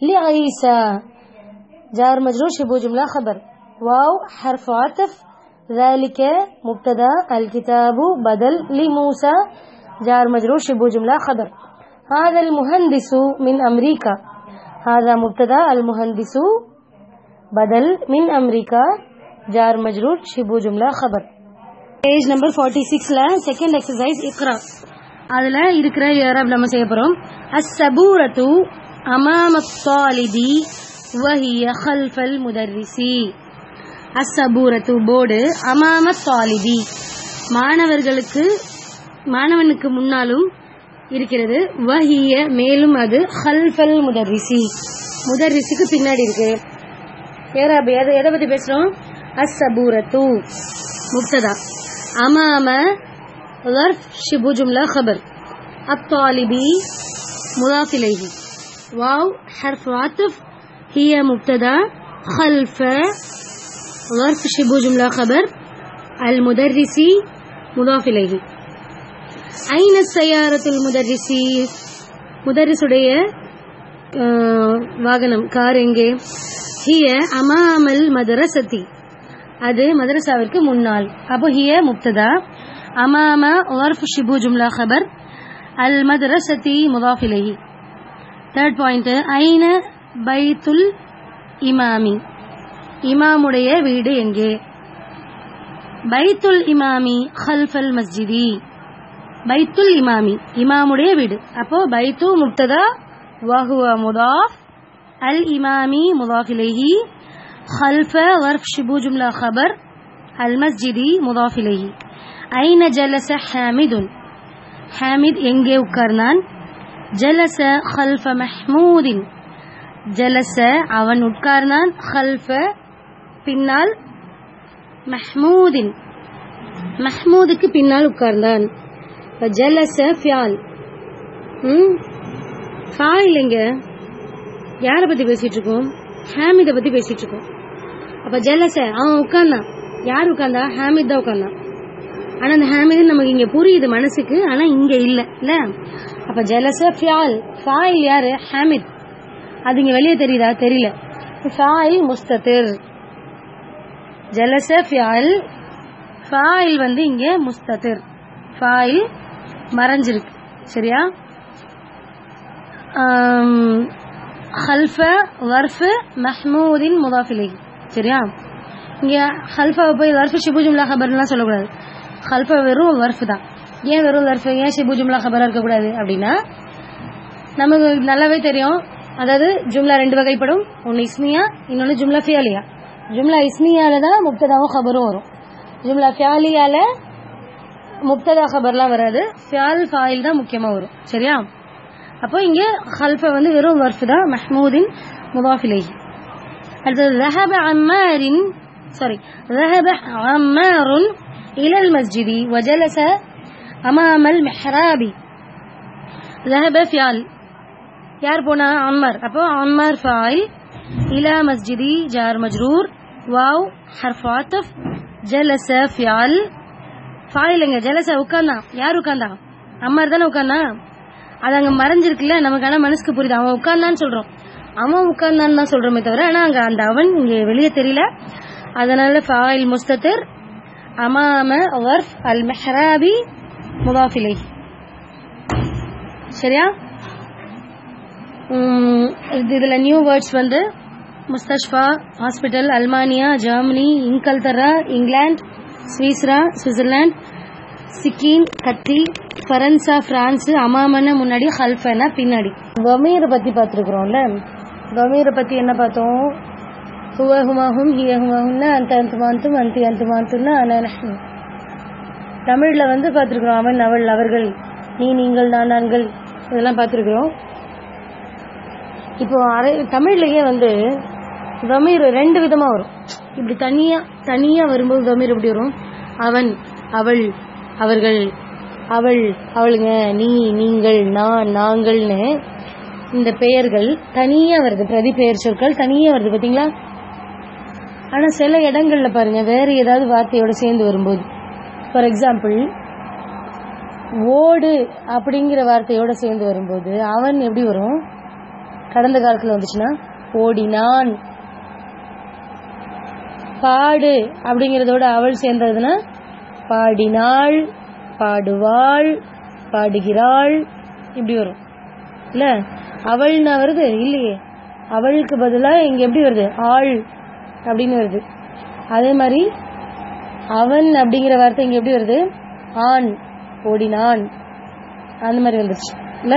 لعيسى جار مجرور شبه جملة خبر واو حرف عطف ذلك مبتدا الكتاب بدل لموسى جار مجرور شبه جملة خبر هذا المهندس من أمريكا هذا مبتدا المهندس بدل من أمريكا جار مجرور شبه جملة خبر பேஜ் நம்பர் ஃபார்ட்டி சிக்ஸில் செகண்ட் எக்ஸசைஸ் இக்ரா அதில் இருக்கிற ஏராப் நம்ம செய்ய போகிறோம் அஸ் சபூரத்து அமாம தாலிபி வஹிய ஹல்ஃபல் முதர்ரிசி அஸ் சபூரத்து போர்டு அமாம தாலிபி மாணவர்களுக்கு மாணவனுக்கு முன்னாலும் இருக்கிறது வஹிய மேலும் அது ஹல்ஃபல் முதர்ரிசி முதர்ரிசிக்கு பின்னாடி இருக்கு ஏராப் எதை எதை பற்றி பேசுகிறோம் அஸ் சபூரத்து مبتدا أمام ظرف شبه جملة خبر الطالبي مضاف إليه واو حرف عطف هي مبتدا خلف ظرف شبه جملة خبر المدرس مضاف إليه أين السيارة المدرسي مدرس உடைய வாகனம் கார் எங்கே ஹிய அமாமல் மதரசதி அது மதரசாவிற்கு முன்னால் அப்போ ஹிய முப்ததா அமாம ஒர்ஃப் ஷிபு ஜும்லா ஹபர் அல் மதரசதி முதாஃபிலேஹி தேர்ட் பாயிண்ட் ஐன பைத்துல் இமாமி இமாமுடைய வீடு எங்கே பைத்துல் இமாமி ஹல்ஃபல் மஸ்ஜிதி பைத்துல் இமாமி இமாமுடைய வீடு அப்போ பைத்து முப்ததா வஹுவ முதாஃப் அல் இமாமி முதாஃபிலேஹி خلف ظرف شبه جملة خبر المسجد مضاف إليه أين جلس حامد حامد எங்கே உட்கார்ந்தான் ஜலச خلف محمود ஜலச அவன் உட்கார்ந்தான் خلف பின்னால் மஹ்மூதின் மஹ்மூதுக்கு பின்னால் உட்கார்ந்தான் ஜலச ஃபியால் ம் ஃபாயில் எங்க யாரை பத்தி பேசிட்டு இருக்கோம் ஹாமிதை பத்தி பேசிட்டு இருக்கோம் அப்ப ஜெலச அவன் உட்கார்ந்தான் யார் உட்கார்ந்தா ஹாமித் தான் உட்கார்ந்தான் ஆனா அந்த ஹாமித் நமக்கு இங்க புரியுது மனசுக்கு ஆனா இங்க இல்ல இல்ல அப்ப ஜெலச ஃபியால் ஃபாயில் யாரு ஹாமித் அது இங்க வெளியே தெரியுதா தெரியல ஃபாயில் முஸ்ததிர் ஜலச ஃபியால் ஃபாயில் வந்து இங்க முஸ்ததிர் ஃபாயில் மறைஞ்சிருக்கு சரியா ஹல்ஃப வர்ஃபு மஹ்மூதின் முதாஃபிலை சரியா இங்கே ஹல்ஃபாவை போய் வர்ஃபு ஷிபு ஜும்லா ஹபர்லாம் சொல்லக்கூடாது ஹல்ஃபா வெறும் வர்ஃபு தான் ஏன் வெறும் வர்ஃபு ஏன் ஷிபு ஜும்லா ஹபராக இருக்கக்கூடாது அப்படின்னா நமக்கு நல்லாவே தெரியும் அதாவது ஜும்லா ரெண்டு வகைப்படும் ஒன்று இஸ்மியா இன்னொன்று ஜும்லா ஃபியாலியா ஜும்லா இஸ்மியால தான் முப்ததாவும் ஹபரும் வரும் ஜும்லா ஃபியாலியால முப்ததா ஹபர்லாம் வராது ஃபியால் ஃபாயில் தான் முக்கியமாக வரும் சரியா அப்போ இங்கே ஹல்ஃபா வந்து வெறும் வர்ஃப் தான் மஹ்மூதின் முதாஃபிலேஹி அடுத்தது ذهب عمار sorry ذهب عمار إلى المسجد وجلس أمام المحراب ذهب فعل யார் போனா அம்மர் அப்போ அம்மர் ஃபாயில் இலா மஸ்ஜிதி ஜார் மஜ்ரூர் வாவ் ஹர்ஃப் ஆத்தஃப் ஜலச ஃபியால் ஃபாயிலுங்க ஜலச உட்கார்ந்தான் யார் உட்கார்ந்தா அம்மர் தானே உட்கார்ந்தான் அது அங்க மறைஞ்சிருக்குல்ல நமக்கு ஆனா மனசுக்கு புரியுது அவன் உட்கார்ந்தான்னு சொல்றோம் அவன் உட்கார்ந்தான்னு தான் சொல்றோமே தவிர ஆனா அங்க அந்த அவன் இங்க வெளியே தெரியல அதனால ஃபாயில் முஸ்தத்திர் அமாம வர்ஃப் அல் மெஹராபி முதாஃபிலை சரியா உம், இது இதுல நியூ வேர்ட்ஸ் வந்து முஸ்தஷ்பா ஹாஸ்பிட்டல் அல்மானியா ஜெர்மனி இன்கல்தரா இங்கிலாந்து ஸ்வீஸ்ரா சுவிட்சர்லாந்து சிக்கிம் கத்தி ஃபரன்சா பிரான்ஸ் அமாமன முன்னாடி ஹல்ஃபனா பின்னாடி கமீரை பத்தி பார்த்துருக்குறோம்ல கமீரை பத்தி என்ன பார்த்தோம் ஹுவ ஹுமாஹும் ஹிய ஹுமாஹும்னா அந்த அந்துமாந்தும் அந்தி அந்துமாந்தும்னா அனஹம் தமிழ்ல வந்து பார்த்துருக்குறோம் அவன் அவள் அவர்கள் நீ நீங்கள் நான் நான்கள் இதெல்லாம் பார்த்துருக்குறோம் இப்போ அரை தமிழ்லயே வந்து தமீர் ரெண்டு விதமா வரும் இப்படி தனியா தனியா வரும்போது தமீர் எப்படி வரும் அவன் அவள் அவர்கள் அவள் அவளுங்க நீ நீங்கள் நான் நாங்கள்னு இந்த பெயர்கள் தனியா வருது பிரதி பெயர் சொற்கள் தனியா வருது பாத்தீங்களா ஆனா சில இடங்கள்ல பாருங்க வேற ஏதாவது வார்த்தையோட சேர்ந்து வரும்போது ஃபார் எக்ஸாம்பிள் ஓடு அப்படிங்கிற வார்த்தையோட சேர்ந்து வரும்போது அவன் எப்படி வரும் கடந்த காலத்துல வந்துச்சுன்னா ஓடினான் பாடு அப்படிங்கிறதோட அவள் சேர்ந்ததுன்னா பாடினாள் பாடுவாள் பாடுகிறாள் இப்படி வரும் இல்ல அவள்னா வருது இல்லையே அவளுக்கு பதிலா இங்க எப்படி வருது ஆள் அப்படின்னு வருது அதே மாதிரி அவன் அப்படிங்கிற வார்த்தை இங்க எப்படி வருது ஆண் ஓடினான் அந்த மாதிரி வந்துருச்சு இல்ல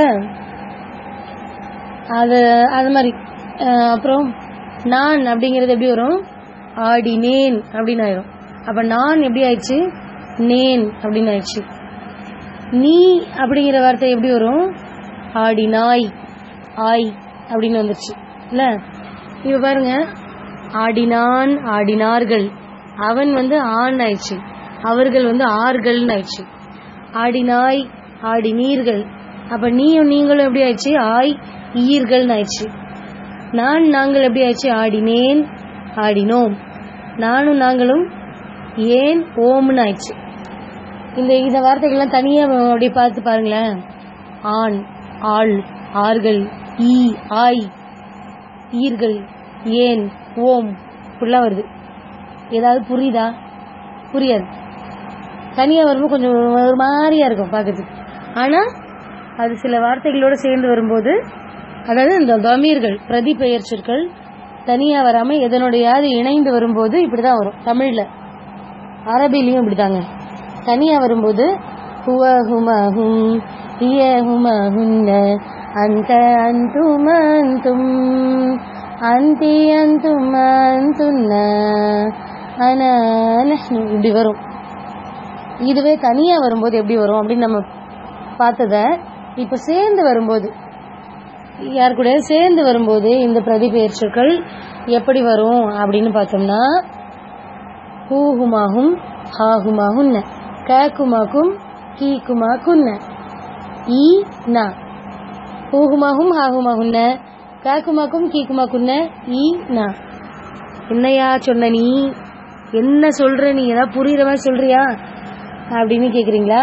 அது அது மாதிரி அஹ் அப்புறம் நான் அப்படிங்கிறது எப்படி வரும் ஆடினேன் அப்படின்னு ஆயிரும் அப்ப நான் எப்படி ஆயிடுச்சு நேன் அப்படின்னு ஆயிடுச்சு நீ அப்படிங்கிற வார்த்தை எப்படி வரும் ஆடினாய் ஆய் அப்படின்னு வந்துருச்சு இல்ல இப்ப பாருங்க ஆடினான் ஆடினார்கள் அவன் வந்து ஆண் ஆயிடுச்சு அவர்கள் வந்து ஆர்கள்னு ஆயிடுச்சு ஆடினாய் ஆடினீர்கள் அப்ப நீயும் நீங்களும் எப்படி ஆயிடுச்சு ஆய் ஈர்கள்னு ஆயிடுச்சு நான் நாங்கள் எப்படி ஆயிடுச்சு ஆடினேன் ஆடினோம் நானும் நாங்களும் ஏன் ஓம்னு ஆயிடுச்சு இந்த இந்த வார்த்தைகள்லாம் தனியா அப்படி பார்த்து பாருங்களேன் ஆண் ஆள் ஆர்கள் ஈ ஆய் ஈர்கள் ஏன் ஓம் இப்படிலாம் வருது ஏதாவது புரியுதா புரியாது தனியா வரும்போது கொஞ்சம் ஒரு மாதிரியா இருக்கும் பார்க்கறதுக்கு ஆனா அது சில வார்த்தைகளோட சேர்ந்து வரும்போது அதாவது இந்த தமீர்கள் பிரதி பெயர்ச்சொற்கள் தனியா வராம எதனுடையாவது இணைந்து வரும்போது இப்படிதான் வரும் தமிழ்ல அரபிலையும் இப்படிதாங்க தனியா வரும்போது ஹுவ ஹும ஹும் ஹிய ஹும ஹுன்ன அந்த அந்தும அந்தும் அந்தி அந்தும அந்துன்ன அன நஹ்னு இப்படி வரும் இதுவே தனியா வரும்போது எப்படி வரும் அப்படின்னு நம்ம பார்த்தத இப்ப சேர்ந்து வரும்போது யார் கூட சேர்ந்து வரும்போது இந்த பிரதிபெயர்ச்சொற்கள் எப்படி வரும் அப்படின்னு பார்த்தோம்னா ஹூஹுமாகும் ஹாகுமாகுன்ன கேக்குமாக்கும் கீக்குமாக்குன்ன ஈ நா ஹூஹுமாகும் ஹாகுமாகுன்ன கேக்குமாக்கும் கீக்குமாக்குன்ன ஈ நா என்னையா சொன்ன நீ என்ன சொல்ற நீ ஏதாவது புரியுற மாதிரி சொல்றியா அப்படின்னு கேக்குறீங்களா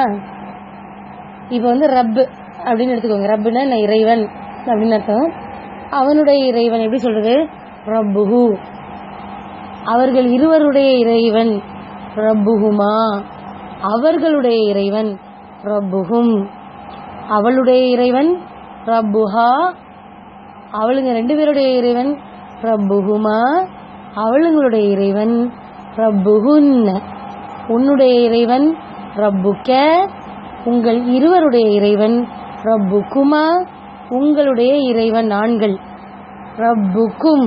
இப்போ வந்து ரப்பு அப்படின்னு எடுத்துக்கோங்க ரப்புன்னா என்ன இறைவன் அப்படின்னு அர்த்தம் அவனுடைய இறைவன் எப்படி சொல்றது ரப்புஹு அவர்கள் இருவருடைய இறைவன் ரப்புஹுமா அவர்களுடைய இறைவன் ரப்புஹும் அவளுடைய இறைவன் ரப்புஹா அவளுங்க ரெண்டு பேருடைய இறைவன் ரப்புஹுமா அவளுங்களுடைய இறைவன் ரப்புஹுன்ன உன்னுடைய இறைவன் ரப்புக்க உங்கள் இருவருடைய இறைவன் ரப்புக்குமா உங்களுடைய இறைவன் ஆண்கள் ரப்புக்கும்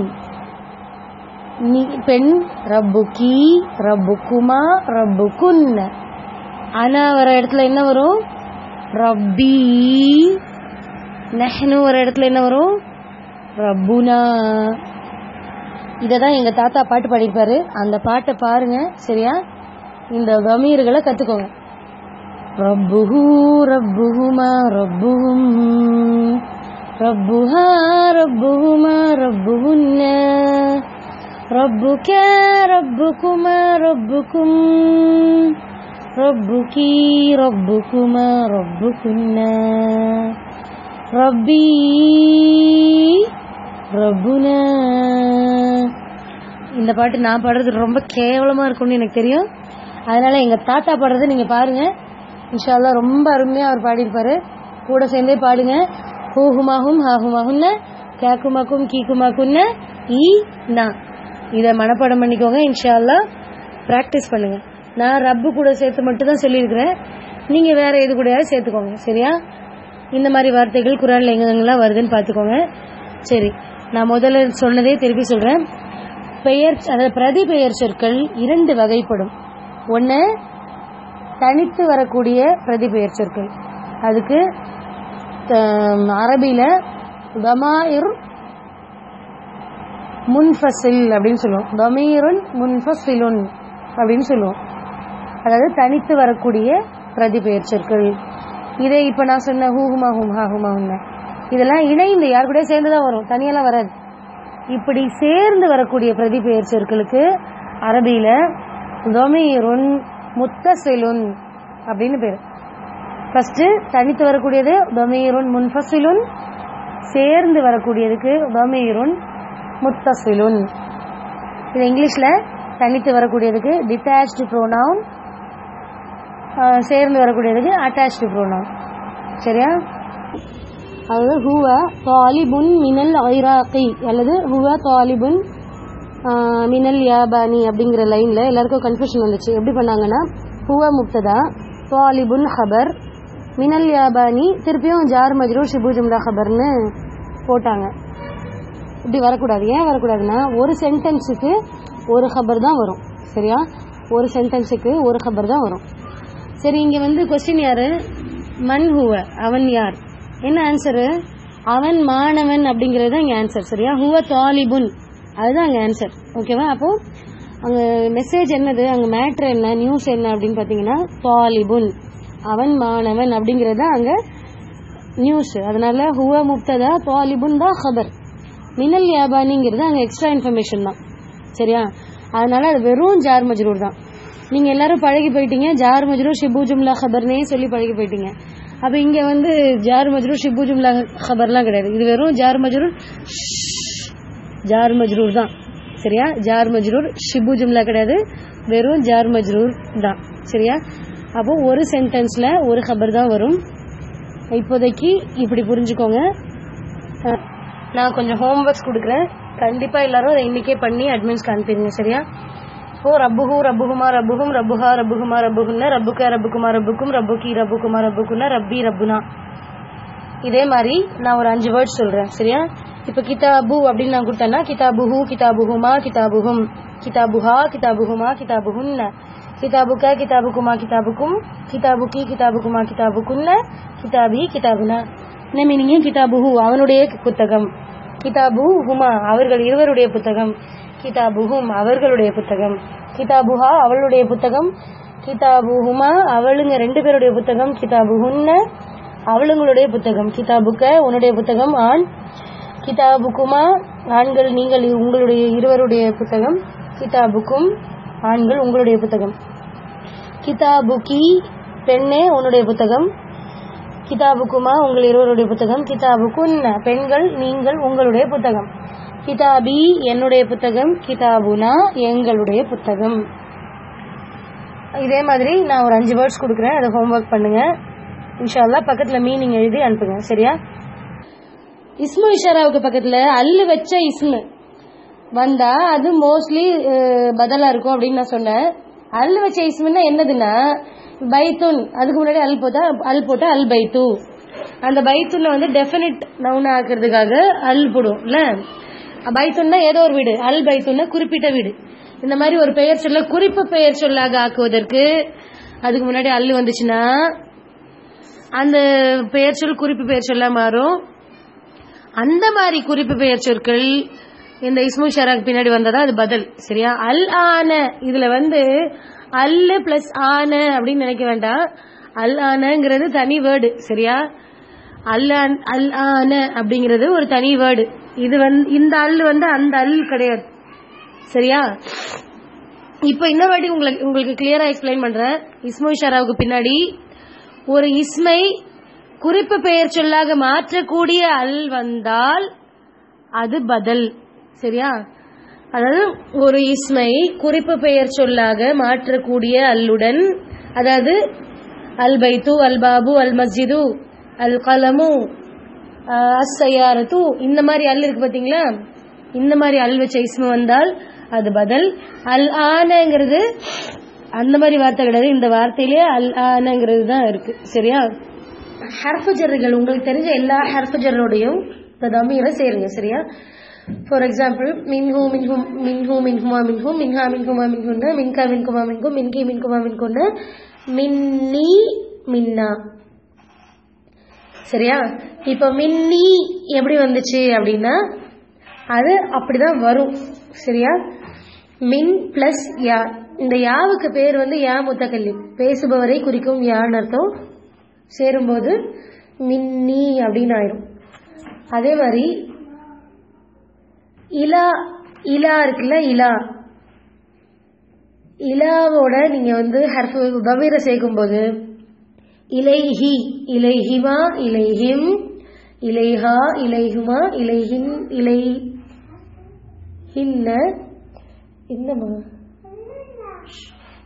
நீ பெண் ரப்புக்கி ரப்புக்குமா ரப்புக்குன்ன ஆனா வர இடத்துல என்ன வரும் ரப்பி நஹ்னு வர இடத்துல என்ன வரும் ரப்புனா இததான் எங்க தாத்தா பாட்டு பாடியிருப்பாரு அந்த பாட்டை பாருங்க சரியா இந்த கமீர்களை கத்துக்கோங்க ரப்புஹு ரப்புஹுமா ரப்புஹும் ரப்புஹா ரப்புஹுமா ரப்புஹுன்ன ரப்புக ரப்புக்குமா ரப்புக்கும் ரப்புகி ரப்புக்குமா ரப்புக்குன்ன ரப்பி ரப்புனா இந்த பாட்டு நான் பாடுறது ரொம்ப கேவலமா இருக்கும்னு எனக்கு தெரியும் அதனால எங்க தாத்தா பாடுறதை நீங்க பாருங்க இன்ஷால்லா ரொம்ப அருமையா அவர் பாடியிருப்பாரு கூட சேர்ந்தே பாடுங்க ஹூஹுமாகும் ஹாஹுமாகுன்ன கேக்குமாக்கும் கீக்குமாக்குன்ன ஈ நா இதை மனப்பாடம் பண்ணிக்கோங்க இன்ஷால்லா ப்ராக்டிஸ் பண்ணுங்க நான் ரப்பு கூட சேர்த்து மட்டும் தான் சொல்லியிருக்கிறேன் நீங்க வேற எது கூடயாவது சேர்த்துக்கோங்க சரியா இந்த மாதிரி வார்த்தைகள் குரான்ல எங்கெங்கெல்லாம் வருதுன்னு பார்த்துக்கோங்க சரி நான் முதல்ல சொன்னதே திருப்பி சொல்றேன் பெயர் அதாவது பிரதி பெயர் சொற்கள் இரண்டு வகைப்படும் ஒன்று தனித்து வரக்கூடிய பிரதி பெயர் சொற்கள் அதுக்கு ஆம், அரபியில தமாயிர் முன்ஃபசில் அப்படின்னு சொல்லுவோம் தமீருன் முன்ஃபசிலுன் அப்படின்னு சொல்லுவோம் அதாவது தனித்து வரக்கூடிய பிரதி பெயர் சொற்கள் இதே இப்ப நான் சொன்ன ஹூஹுமா ஹும் ஹாஹுமா உன்ன இதெல்லாம் இணைந்து யார் கூட சேர்ந்து தான் வரும் தனியெல்லாம் வராது இப்படி சேர்ந்து வரக்கூடிய பிரதி பெயர் சொற்களுக்கு அரபியில தொமீருன் முத்தசிலுன் அப்படின்னு பேரு ஃபர்ஸ்ட் தனித்து வரக்கூடியது தொமீருன் முன்ஃபசிலுன் சேர்ந்து வரக்கூடியதுக்கு தொமீருன் முத்தசிலுன் இது இங்கிலீஷ்ல தனித்து வரக்கூடியதுக்கு டிட்டாச்டு ப்ரோனவுன் சேர்ந்து வரக்கூடியதுக்கு அட்டாச்டு ப்ரோனவுன் சரியா அதாவது ஹுவ தாலிபுன் மினல் ஐராக்கி அல்லது ஹுவ தாலிபுன் ஆஹ், மினல் யாபானி அப்படிங்கிற லைனில் எல்லாருக்கும் கன்ஃபியூஷன் வந்துச்சு எப்படி பண்ணாங்கன்னா ஹுவ முப்ததா தாலிபுன் ஹபர் மினல் யாபானி திருப்பியும் ஜார் மஜ்ரூர் ஷிபு ஜும்லா ஹபர்னு போட்டாங்க இப்படி வரக்கூடாது ஏன் வரக்கூடாதுன்னா ஒரு சென்டென்ஸுக்கு ஒரு ஹபர் தான் வரும் சரியா ஒரு சென்டென்ஸுக்கு ஒரு ஹபர் தான் வரும் சரி இங்க வந்து கொஸ்டின் யாரு மன் ஹுவ அவன் யார் என்ன ஆன்சரு அவன் மாணவன் அப்படிங்கிறது தான் இங்க ஆன்சர் சரியா ஹுவ தாலிபுன் அதுதான் அங்க ஆன்சர் ஓகேவா அப்போ அங்க மெசேஜ் என்னது அங்க மேட்ரு என்ன நியூஸ் என்ன அப்படின்னு பாத்தீங்கன்னா தாலிபுன் அவன் மாணவன் அப்படிங்கிறது தான் அங்க நியூஸ் அதனால ஹுவ முப்ததா தாலிபுன் தான் ஹபர் மினல் யாபானிங்கிறது அங்க எக்ஸ்ட்ரா இன்ஃபர்மேஷன் தான் சரியா அதனால அது வெறும் ஜார் மஜ்ரூர் தான் நீங்க எல்லாரும் பழகி போயிட்டீங்க ஜார் மஜ்ரூர் ஷிபு ஜும்லா ஹபர்னே சொல்லி பழகி போயிட்டீங்க அப்ப இங்க வந்து ஜார் மஜ்ரூர் ஷிபு ஜும்லா ஹபர்லாம் கிடையாது இது வெறும் ஜார் மஜ்ரூர் ஜார் மஜ்ரூர் தான் சரியா ஜார் மஜ்ரூர் ஷிபு ஜும்லா கிடையாது வெறும் ஜார் மஜ்ரூர் தான் சரியா அப்போ ஒரு சென்டென்ஸ்ல ஒரு ஹபர் தான் வரும் இப்போதைக்கு இப்படி புரிஞ்சுக்கோங்க அஹ், நான் கொஞ்சம் ஹோம்ஒர்க்ஸ் கொடுக்குறேன் கண்டிப்பா எல்லாரும் அதை இன்னைக்கே பண்ணி அட்மின்ஸ்க்கு அனுப்பிடுங்க சரியா இப்போ ரப்புஹு ரப்புகுமா ரப்புகும் ரப்புஹா ரப்புகுமா ரப்புகுன்ன ரப்புக்க ரப்புக்குமா ரப்புக்கும் ரப்புக்கி ரப்புக்குமா ரப்புக்குன்ன ரப்பி ரப்புனா இதே மாதிரி நான் ஒரு அஞ்சு வேர்ட்ஸ் சொல்றேன் சரியா இப்ப கிதாபு அப்படின்னு நான் கொடுத்தேன்னா கிதாபுஹு கிதாபுஹுமா கிதாபுஹும் கிதாபுஹா கிதாபுஹுமா கிதாபுஹுன்ன கிதாபுக்க கிதாபுக்குமா கிதாபுக்கும் கிதாபுக்கி கிதாபுக்குமா கிதாபுக்குன்ன கிதாபி கிதாபுனா என்ன மீனிங் கிதாபுஹு அவனுடைய புத்தகம் கிதாபு ஹுமா அவர்கள் இருவருடைய புத்தகம் கிதாபுஹும் அவர்களுடைய புத்தகம் கிதாபுஹா அவளுடைய புத்தகம் கிதாபுஹுமா அவளுங்க ரெண்டு பேருடைய புத்தகம் கிதாபுஹுன்ன அவளுங்களுடைய புத்தகம் கிதாபுக்க உன்னுடைய புத்தகம் ஆண் கிதாபுக்குமா ஆண்கள் நீங்கள் உங்களுடைய இருவருடைய புத்தகம் கிதாபுக்கும் ஆண்கள் உங்களுடைய புத்தகம் கிதாபுக்கி பெண்ணே உன்னுடைய புத்தகம் கிதாபுக்குமா உங்கள் இருவருடைய புத்தகம் கிதாபுக்குன்ன பெண்கள் நீங்கள் உங்களுடைய புத்தகம் கிதாபி என்னுடைய புத்தகம் கிதாபுனா எங்களுடைய புத்தகம் இதே மாதிரி நான் ஒரு அஞ்சு வேர்ட்ஸ் கொடுக்குறேன் அதை ஹோம்ஒர்க் பண்ணுங்க இன்ஷால்லா பக்கத்துல மீனிங் எழுதி அனுப்புங்க சரியா இஸ்மு இஷாராவுக்கு பக்கத்துல அல்லு வச்ச இஸ்மு வந்தா அது மோஸ்ட்லி பதிலா இருக்கும் அப்படின்னு நான் சொன்னேன் அல் வச்ச இஸ்முன்னா என்னதுன்னா பைத்துன் அதுக்கு முன்னாடி அல் போட்டா அல் போட்டா அல் பைத்து அந்த பைத்துன்ல வந்து டெஃபினிட் நவுன் ஆக்குறதுக்காக அல் போடுவோம்ல பைத்துன்னா ஏதோ ஒரு வீடு அல் பைத்துன்னா குறிப்பிட்ட வீடு இந்த மாதிரி ஒரு பெயர் சொல்ல குறிப்பு பெயர் சொல்லாக ஆக்குவதற்கு அதுக்கு முன்னாடி அல் வந்துச்சுன்னா அந்த பெயர் சொல் குறிப்பு பெயர் சொல்லா மாறும் அந்த மாதிரி குறிப்பு பெயர் சொற்கள் இந்த இஸ்மு ஷராக் பின்னாடி வந்ததா அது பதில் சரியா அல் ஆன இதுல வந்து அல்லு பிளஸ் ஆன அப்படின்னு நினைக்க வேண்டாம் அல் ஆனங்கிறது தனி வேர்டு சரியா அல் ஆன்- அல் ஆன அப்படிங்கிறது ஒரு தனி வேர்டு இது வந்து இந்த அல் வந்து அந்த அல் கிடையாது சரியா இப்போ இன்னொரு வாட்டி உங்களுக்கு உங்களுக்கு கிளியரா எக்ஸ்பிளைன் பண்றேன் இஸ்மு ஷராவுக்கு பின்னாடி ஒரு இஸ்மை குறிப்பு பெயர் சொல்லாக மாற்றக்கூடிய அல் வந்தால் அது பதில் சரியா அதாவது ஒரு இஸ்மை குறிப்பு பெயர் சொல்லாக மாற்றக்கூடிய அல்லுடன் அதாவது அல் பைத்து அல் பாபு அல் மஸ்ஜிது அல் கலமு அஸ் சையாரத்து இந்த மாதிரி அல் இருக்கு பாத்தீங்களா இந்த மாதிரி அல் வச்ச இஸ்மு வந்தால் அது பதில் அல் ஆனங்கிறது அந்த மாதிரி வார்த்தை கிடையாது இந்த வார்த்தையிலேயே அல் ஆனங்கிறது தான் இருக்கு சரியா ஹர்ஃபு ஜர்ர்கள் உங்களுக்கு தெரிஞ்ச எல்லா ஹர்ஃபு ஜர்ரோடையும் இந்த தமீரை சேருங்க சரியா ஃபார் எக்ஸாம்பிள் மின்ஹூ மின்ஹும் மின்ஹூ மின்ஹுமா மின்ஹும் மின்ஹா மின்ஹுமா மின்ஹுன்னு மின்கா மின்குமா மின்கும் மின்கி மின்குமா மின்குன்னு மின்னி மின்னா சரியா இப்போ மின்னி எப்படி வந்துச்சு அப்படின்னா அது அப்படிதான் வரும் சரியா மின் பிளஸ் யா இந்த யாவுக்கு பேர் வந்து யா முத்தக்கல்லி பேசுபவரை குறிக்கும் யான்னு அர்த்தம் சேரும்போது மின்னி அப்படின்னு ஆயிரும் அதே மாதிரி இலா இலா இருக்குல்ல இலா இலாவோட நீங்க வந்து ஹர்ஃபு பவீரை சேர்க்கும்போது இலைஹி இலைஹிமா இலைஹிம் இலைஹா இலைஹுமா இலைஹின் இலை ஹின்ன என்னம்மா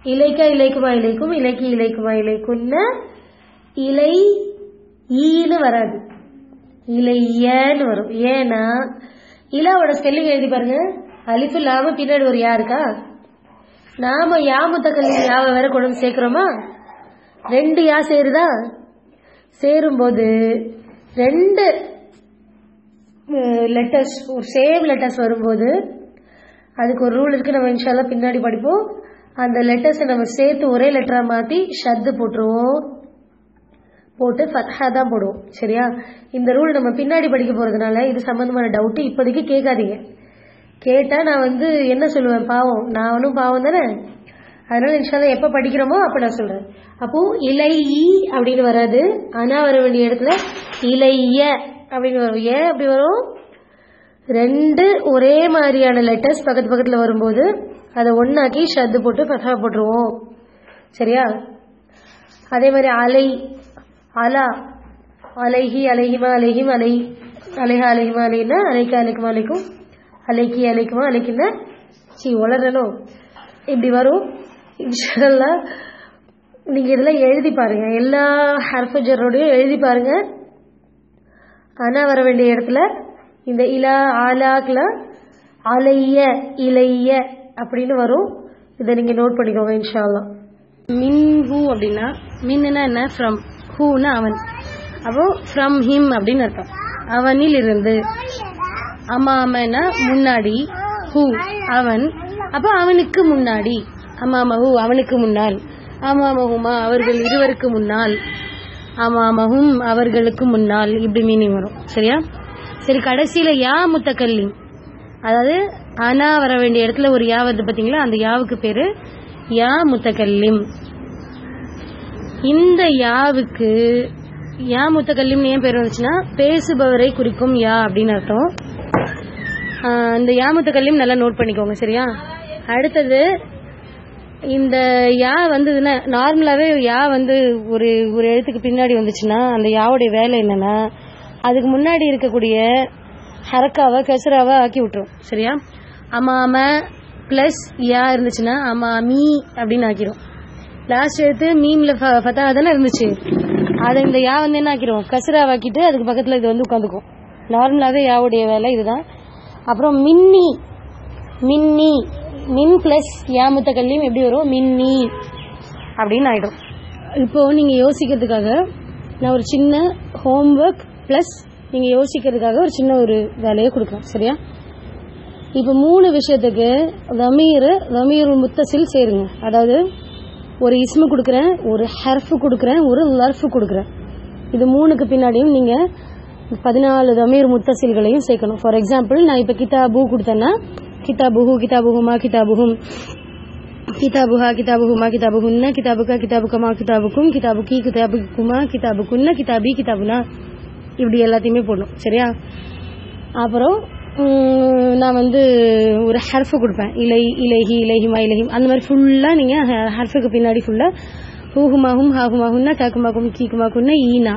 இலைக்கா இலைக்குமா இலைக்கும் இலைக்கு இலைக்குமா இலைக்கும்னா இலை ஈன்னு வராது இலையன்னு வரும் ஏன்னா இலாவோட ஸ்பெல்லிங் எழுதி பாருங்க அலிஃபு இல்லாம பின்னாடி ஒரு யா இருக்கா நாம யாமுத்தக்கல்லி யாவை வேற கொண்டு வந்து சேர்க்கிறோமா ரெண்டு யா சேருதா சேரும்போது ரெண்டு லெட்டர்ஸ் ஒரு சேம் லெட்டர்ஸ் வரும்போது அதுக்கு ஒரு ரூல் இருக்கு நம்ம இன்ஷால்லா பின்னாடி படிப்போம் அந்த லெட்டர்ஸை நம்ம சேர்த்து ஒரே லெட்டரா மாத்தி ஷத்து போட்டுருவோம் போட்டு ஃபத்ஹா தான் போடுவோம் சரியா இந்த ரூல் நம்ம பின்னாடி படிக்க போறதுனால இது சம்பந்தமான டவுட் இப்போதைக்கு கேட்காதீங்க கேட்டா நான் வந்து என்ன சொல்லுவேன் பாவம் நானும் பாவம் தானே அதனால இன்ஷால்லா எப்ப படிக்கிறோமோ அப்ப நான் சொல்றேன் அப்போ இலை அப்படின்னு வராது ஆனா வர வேண்டிய இடத்துல இலைய அப்படின்னு வரும் ஏன் அப்படி வரும் ரெண்டு ஒரே மாதிரியான லெட்டர்ஸ் பக்கத்து பக்கத்துல வரும்போது அதை ஒன்னாக்கி ஷத்து போட்டு ஃபதா போட்டுருவோம் சரியா அதே மாதிரி அலை அலா அலைஹி அலைஹிமா அலைஹிம் அலை அலைஹா அலைஹிமா அலைனா அலைக்கா அலைக்குமா அலைக்கும் அலைக்கி அலைக்குமா அலைக்குன்னா சி வளரணும் இப்படி வரும் இன்ஷால்லா நீங்க இதெல்லாம் எழுதி பாருங்க எல்லா ஹர்ஃபஜரோடையும் எழுதி பாருங்க ஆனா வர வேண்டிய இடத்துல இந்த இலா ஆலாக்ல அலைய இலைய அப்படின்னு வரும் இதை நீங்க நோட் பண்ணிக்கோங்க இன்ஷால்லா மின் ஹூ அப்படின்னா மின்னா என்ன ஃப்ரம் ஹூனா அவன் அப்போ ஃப்ரம் ஹிம் அப்படின்னு அர்த்தம் அவனில் இருந்து அமாமனா முன்னாடி ஹூ அவன் அப்போ அவனுக்கு முன்னாடி அமாமஹு அவனுக்கு முன்னால் அமாமஹுமா அவர்கள் இருவருக்கு முன்னால் அமாமஹும் அவர்களுக்கு முன்னால் இப்படி மீனிங் வரும் சரியா சரி கடைசியில யா முத்தக்கல்லிம் அதாவது ஆனா வர வேண்டிய இடத்துல ஒரு யா வருது பாத்தீங்களா அந்த யாவுக்கு பேரு யா முத்தக்கல்லிம் இந்த யாவுக்கு யா முத்தக்கல்லிம்னு ஏன் பேர் வந்துச்சுன்னா பேசுபவரை குறிக்கும் யா அப்படின்னு அர்த்தம் ஆஹ் இந்த யா முத்தக்கல்லிம் நல்லா நோட் பண்ணிக்கோங்க சரியா அடுத்தது இந்த யா வந்ததுன்னா நார்மலாவே யா வந்து ஒரு ஒரு எழுத்துக்கு பின்னாடி வந்துச்சுன்னா அந்த யாவுடைய வேலை என்னன்னா அதுக்கு முன்னாடி இருக்கக்கூடிய ஹரக்காவை கசராவை ஆக்கி விட்டுரும் சரியா அமாம பிளஸ் யா இருந்துச்சுன்னா அமாமி அப்படின்னு ஆக்கிரும் லாஸ்ட் எழுத்து மீம்ல ஃபத்தா தானே இருந்துச்சு அதை இந்த யா வந்து என்ன ஆக்கிரும் கசராவாக்கிட்டு அதுக்கு பக்கத்துல இது வந்து உட்காந்துக்கும் நார்மலாவே யாவுடைய வேலை இதுதான் அப்புறம் மின்னி மின்னி மின் பிளஸ் யாமுத்த கல்லியும் எப்படி வரும் மின்னி அப்படின்னு ஆயிடும் இப்போ நீங்க யோசிக்கிறதுக்காக நான் ஒரு சின்ன ஹோம்ஒர்க் பிளஸ் நீங்க யோசிக்கிறதுக்காக ஒரு சின்ன ஒரு வேலையை கொடுக்குறேன் சரியா இப்போ மூணு விஷயத்துக்கு வமீர் வமீர் முத்தசில் சேருங்க அதாவது ஒரு இஸ்மு கொடுக்குறேன் ஒரு ஹர்ஃப் கொடுக்குறேன் ஒரு லர்ஃப் கொடுக்குறேன் இது மூணுக்கு பின்னாடியும் நீங்க பதினாலு தமீர் முத்தசில்களையும் சேர்க்கணும் ஃபார் எக்ஸாம்பிள் நான் இப்போ கிதாபு கொடுத்தேன்னா கிதாபுஹு கிதாபுஹுமா கிதாபுஹும் கிதாபுஹா கிதாபுஹுமா கிதாபுஹுன்ன கிதாபுக்கா கிதாபுக்கமா கிதாபுக்கும் கிதாபுக்கி கிதாபுக்குமா கிதாபுக்குன்ன கிதாபி கிதாபுனா இப்படி எல்லாத்தையுமே போடணும் சரியா அப்புறம் உம், நான் வந்து ஒரு ஹர்ஃப் கொடுப்பேன் இலை இலைஹி இலைஹிமா இலைஹிம் அந்த மாதிரி ஃபுல்லா நீங்க ஹர்ஃபுக்கு பின்னாடி ஃபுல்லா ஹூஹுமாஹும் ஹாகுமாகுன்னா காக்குமாக்கும் கீக்குமாக்குன்னா ஈனா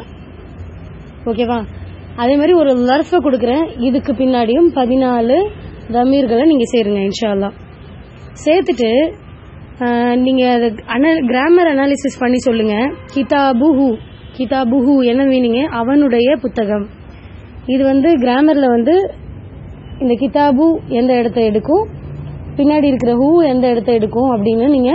ஓகேவா அதே மாதிரி ஒரு லர்ஃப கொடுக்குறேன் இதுக்கு பின்னாடியும் பதினாலு தமீர்களை நீங்க சேருங்க இன்ஷா அல்லாஹ் சேர்த்துட்டு ஆஹ், நீங்க கிராமர் அனாலிசிஸ் பண்ணி சொல்லுங்க கிதாபுஹு கிதாபுஹு என்ன மீனிங்க அவனுடைய புத்தகம் இது வந்து கிராமர்ல வந்து இந்த கிதாபு எந்த இடத்த எடுக்கும் பின்னாடி இருக்கிற ஹூ எந்த இடத்த எடுக்கும் அப்படின்னு நீங்க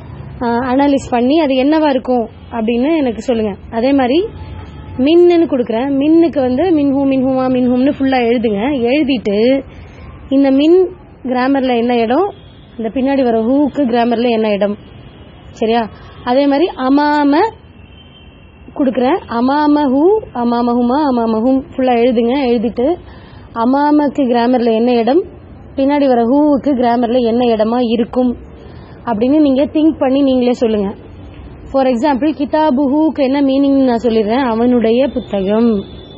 அனலைஸ் பண்ணி அது என்னவா இருக்கும் அப்படின்னு எனக்கு சொல்லுங்க அதே மாதிரி மின்னு கொடுக்குறேன் மின்னுக்கு வந்து மின்ஹூ மின்ஹூமா மின்ஹூம்னு ஃபுல்லா எழுதுங்க எழுதிட்டு இந்த மின் கிராமர்ல என்ன இடம் இந்த பின்னாடி வர ஹூக்கு கிராமர்ல என்ன இடம் சரியா அதே மாதிரி அமாம கொடுக்குறேன் அமாம ஹூ அமாமஹுமா அமாமஹும் ஃபுல்லா எழுதுங்க எழுதிட்டு அமாமக்கு கிராமர்ல என்ன இடம் பின்னாடி வர ஹூவுக்கு கிராமர்ல என்ன இடமா இருக்கும் அப்படின்னு நீங்க திங்க் பண்ணி நீங்களே சொல்லுங்க ஃபார் எக்ஸாம்பிள் கிதாபுஹுக்கு என்ன மீனிங் நான் சொல்லிடுறேன் அவனுடைய புத்தகம்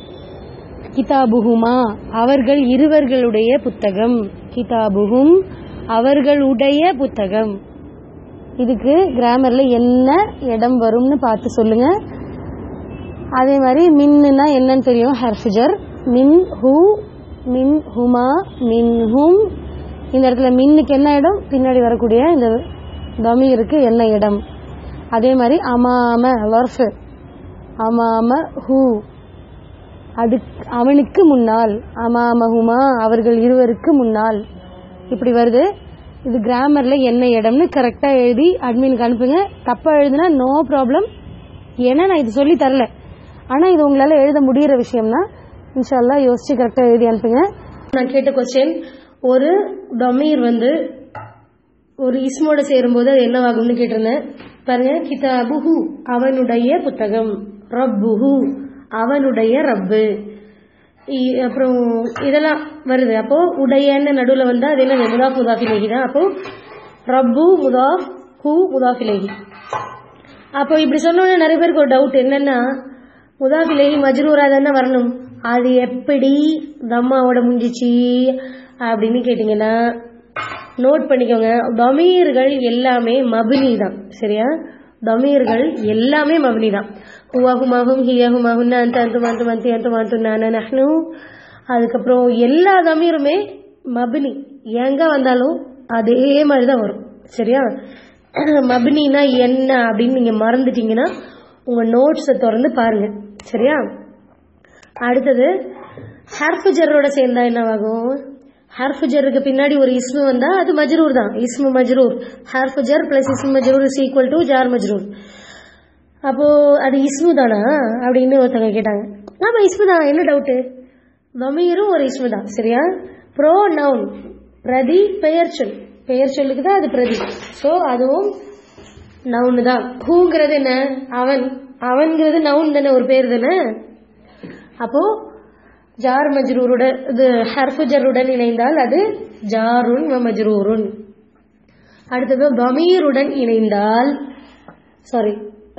கிதாபுஹுமா அவர்கள் இருவர்களுடைய புத்தகம் கிதாபுஹும் அவர்களுடைய புத்தகம் இதுக்கு கிராமர்ல என்ன இடம் வரும்னு பார்த்து சொல்லுங்க அதே மாதிரி மின்னுனா என்னன்னு தெரியும் ஹர்ஃபிஜர் மின் ஹூ மின் ஹுமா மின் ஹும் இந்த இடத்துல மின்னுக்கு என்ன இடம் பின்னாடி வரக்கூடிய இந்த தமீருக்கு என்ன இடம் அதே மாதிரி அமாம வர்ஃப் அமாம ஹூ அது அவனுக்கு முன்னால் அமாமஹுமா அவர்கள் இருவருக்கு முன்னால் இப்படி வருது இது கிராமர்ல என்ன இடம்னு கரெக்டா எழுதி அட்மினுக்கு அனுப்புங்க தப்பா எழுதுனா நோ ப்ராப்ளம் ஏன்னா நான் இது சொல்லி தரல ஆனா இது உங்களால எழுத முடியிற விஷயம்னா இன்ஷால்லா யோசிச்சு கரெக்டா எழுதி அனுப்புங்க நான் கேட்ட கொஸ்டின் ஒரு டொமீர் வந்து ஒரு இஸ்மோட சேரும்போது அது என்னவாகும்னு கேட்டிருந்தேன் பாருங்க கிதாபுஹு அவனுடைய புத்தகம் ரப்புஹு அவனுடைய ரப்பு இ- அப்புறம் இதெல்லாம் வருது அப்போ உடையன்னு நடுவுல வந்தா அது என்ன முதாஃப் முதாஃபிலேஹி தான் அப்போ ரப்பு முதாஃப் ஹூ முதாஃபிலேஹி அப்போ இப்படி சொன்னோன்னே நிறைய பேருக்கு ஒரு டவுட் என்னன்னா முதாஃபிலேஹி மஜ்ரூரா தானே வரணும் அது எப்படி தம்மாவோட முடிஞ்சிச்சு அப்படின்னு கேட்டிங்கன்னா நோட் பண்ணிக்கோங்க தமீர்கள் எல்லாமே மபினி தான் சரியா தமீர்கள் எல்லாமே மபினி தான் ஹுவாஹுமாஹும் ஹியஹுமாஹும் அந்த அந்த வந்து வந்து அந்த வந்து நான நஹ்னு அதுக்கப்புறம் எல்லா தமீருமே மபினி எங்க வந்தாலும் அதே மாதிரி தான் வரும் சரியா மபினினா என்ன அப்படின்னு நீங்க மறந்துட்டீங்கன்னா உங்க நோட்ஸை திறந்து பாருங்க சரியா அடுத்தது ஹர்ஃபு ஜர்ரோட சேர்ந்தா என்னவாகும் ஹர்ஃபு ஜருக்கு பின்னாடி ஒரு இஸ்மு வந்தா அது மஜ்ரூர் தான் இஸ்மு மஜ்ரூர் ஹர்ஃபு ஜர் பிளஸ் இஸ்மு மஜ்ரூர் இஸ் ஈக்குவல் டு ஜார் மஜ்ரூர் அப்போ அது இஸ்மு தானா அப்படின்னு ஒருத்தவங்க கேட்டாங்க ஆமா இஸ்மு தான் என்ன டவுட்டு தமீரும் ஒரு இஸ்மு தான் சரியா ப்ரோ நவுன் பிரதி பெயர் சொல் பெயர் சொல்லுக்கு தான் அது பிரதி ஸோ அதுவும் நவுன் தான் ஹூங்கிறது என்ன அவன் அவன்கிறது நவுன் தானே ஒரு பேர் தானே அப்போ ஜார் மஜ்ரூருடன் இது ஹர்ஃபு ஜருடன் இணைந்தால் அது ஜாருன் வ மஜ்ரூருன் அடுத்தது பமீருடன் இணைந்தால் சாரி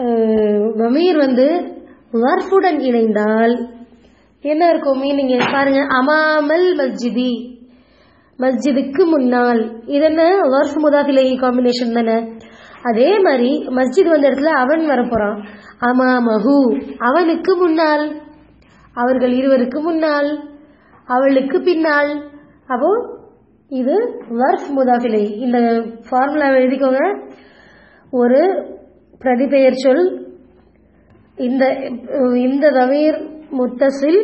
பமீர் வந்து வர்ஃபுடன் இணைந்தால் என்ன இருக்கும் மீனிங் பாருங்க அமாமல் மஸ்ஜிதி மஸ்ஜிதுக்கு முன்னால் இது என்ன வர்ஃப் முதாஃபிலை காம்பினேஷன் தானே அதே மாதிரி மஸ்ஜித் வந்த இடத்துல அவன் வரப்போறான் அமாமஹு அவனுக்கு முன்னால் அவர்கள் இருவருக்கு முன்னால் அவளுக்கு பின்னால் அப்போ இது வர்ஃப் முதாஃபிலை இந்த ஃபார்முலா எழுதிக்கோங்க ஒரு பிரதிபெயர் சொல் இந்த இந்த தமீர் முத்தசில்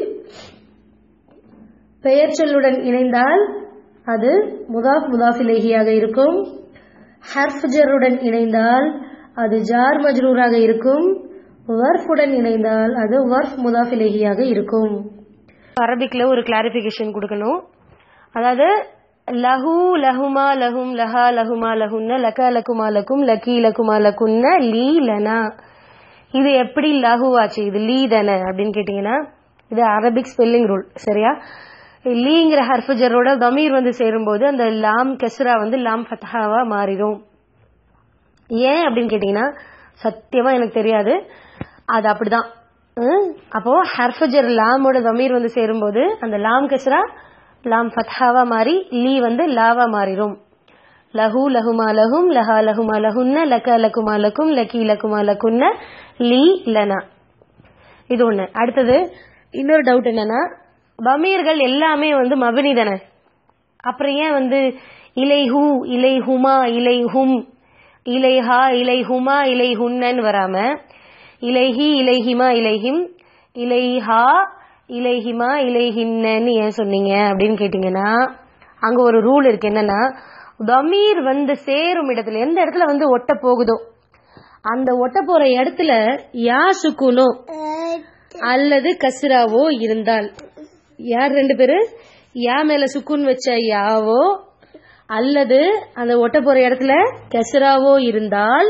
பெயர் சொல்லுடன் இணைந்தால் அது முதாஃப் முதாஃபிலேகியாக இருக்கும் ஹர்ஃப் ஜருடன் இணைந்தால் அது ஜார் மஜ்ரூராக இருக்கும் வர்ஃபுடன் இணைந்தால் அது வர்ஃப் முதாஃபிலேகியாக இருக்கும் அரபிக்ல ஒரு கிளாரிபிகேஷன் கொடுக்கணும் அதாவது லஹு லஹுமா லஹும் லஹா லஹுமா லஹுன்ன லக லகுமா லக்கும் லக்கி லகுமா லகுன்ன லீ லனா இது எப்படி லஹு ஆச்சு இது லீ தானே அப்படின்னு கேட்டீங்கன்னா இது அரபிக் ஸ்பெல்லிங் ரூல் சரியா லீங்கிற ஹர்ஃபஜரோட தமீர் வந்து சேரும்போது அந்த லாம் கெஸ்ரா வந்து லாம் ஃபத்ஹாவா மாறிடும் ஏன் அப்படின்னு கேட்டீங்கன்னா சத்தியமா எனக்கு தெரியாது அது அப்படிதான் ஹம், அப்போ ஹர்ஃபஜர் லாமோட தமீர் வந்து சேரும்போது அந்த லாம் கெஸ்ரா லாம் ஃபத்ஹாவா மாறி லீ வந்து லாவா மாறிடும் லஹு லஹுமா லஹும் லஹா லஹுமா லஹுன்ன லக லகுமா லக்கும் லக்கி லகுமா லகுன்ன லீ லனா இது ஒண்ணு அடுத்தது இன்னொரு டவுட் என்னன்னா பமீர்கள் எல்லாமே வந்து மபினி தானே அப்புறம் ஏன் வந்து இலை ஹூ இலை ஹுமா இலை ஹும் இலை ஹா இலை ஹுமா இலை ஹுன்னன்னு வராம இலைஹி இலைஹிமா இலைஹிம் இலைஹா இலைஹிமா இலைஹின்னன்னு ஏன் சொன்னீங்க அப்படின்னு கேட்டீங்கன்னா அங்க ஒரு ரூல் இருக்கு என்னன்னா தமீர் வந்து சேரும் இடத்துல எந்த இடத்துல வந்து ஒட்ட போகுதோ அந்த ஒட்ட போற இடத்துல யா சுக்குனோ அல்லது கஸ்ராவோ இருந்தால் யார் ரெண்டு பேரு யா மேல சுக்குன் வச்ச யாவோ அல்லது அந்த ஒட்ட போற இடத்துல கஸ்ராவோ இருந்தால்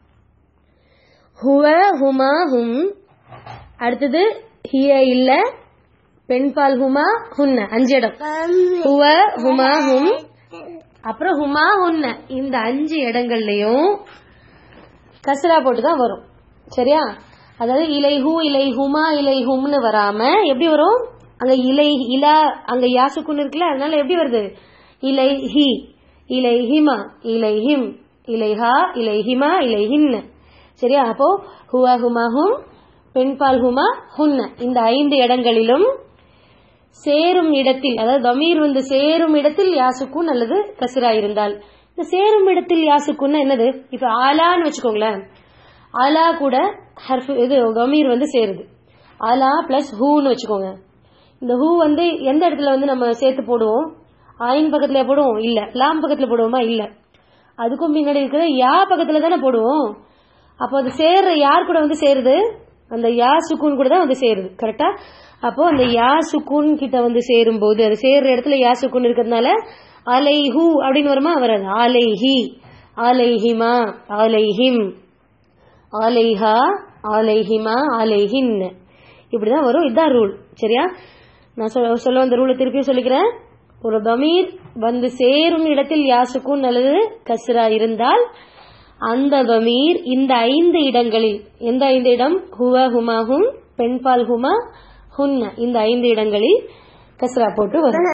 ஹுவ ஹுமா ஹும் அடுத்தது ஹிய இல்ல பெண்பால் ஹுமா ஹுன்ன அஞ்சு இடம் ஹுவ ஹுமா ஹும் அப்புறம் ஹுமா ஹுன்ன இந்த அஞ்சு இடங்கள்லயும் கசரா போட்டு தான் வரும் சரியா அதாவது இலை ஹூ இலை ஹுமா இலை ஹும்னு வராம எப்படி வரும் அங்க இலை இலா அங்க யாசுக்குன்னு இருக்குல்ல அதனால எப்படி வருது இலை ஹி இலை ஹிமா இலை ஹிம் இலை ஹா இலை ஹிமா இலை ஹின்ன சரியா அப்போ ஹுவா ஹுமா ஹும் பெண்பால் ஹுமா ஹுன்ன இந்த ஐந்து இடங்களிலும் சேரும் இடத்தில் அதாவது தமீர் வந்து சேரும் இடத்தில் யாசுக்குன் அல்லது கசிரா இருந்தால் இந்த சேரும் இடத்தில் யாசுக்குன்னா என்னது இப்ப ஆலான்னு வச்சுக்கோங்களேன் ஆலா கூட ஹர்ஃப் இது கமீர் வந்து சேருது ஆலா பிளஸ் ஹூன்னு வச்சுக்கோங்க இந்த ஹூ வந்து எந்த இடத்துல வந்து நம்ம சேர்த்து போடுவோம் ஆயின் பக்கத்துல போடுவோம் இல்ல லாம் பக்கத்துல போடுவோமா இல்ல அதுக்கும் பின்னாடி இருக்கிற யா பக்கத்துல தானே போடுவோம் அப்போ அது சேர்ற யார் கூட வந்து சேருது அந்த யா சுக்கூன் கூட தான் வந்து சேருது கரெக்டா அப்போ அந்த யா சுக்கூன் கிட்ட வந்து சேரும் போது அது சேர்ற இடத்துல யா சுக்கூன் இருக்கிறதுனால அலைஹு அப்படின்னு வருமா வராது ஆலைஹி ஆலைஹிமா ஆலைஹிம் ஆலைஹா ஆலைஹிமா ஆலைஹின் இப்படிதான் வரும் இதுதான் ரூல் சரியா நான் சொல்ல சொல்ல வந்த ரூலை திருப்பியும் சொல்லிக்கிறேன் ஒரு பமீர் வந்து சேரும் இடத்தில் யாசுக்கும் அல்லது கஸ்ரா இருந்தால் அந்த பமீர் இந்த ஐந்து இடங்களில் எந்த ஐந்து இடம் ஹுவ ஹுமா ஹும் பெண்பால் ஹுமா ஹுன்ன இந்த ஐந்து இடங்களில் கஸ்ரா போட்டு வரும்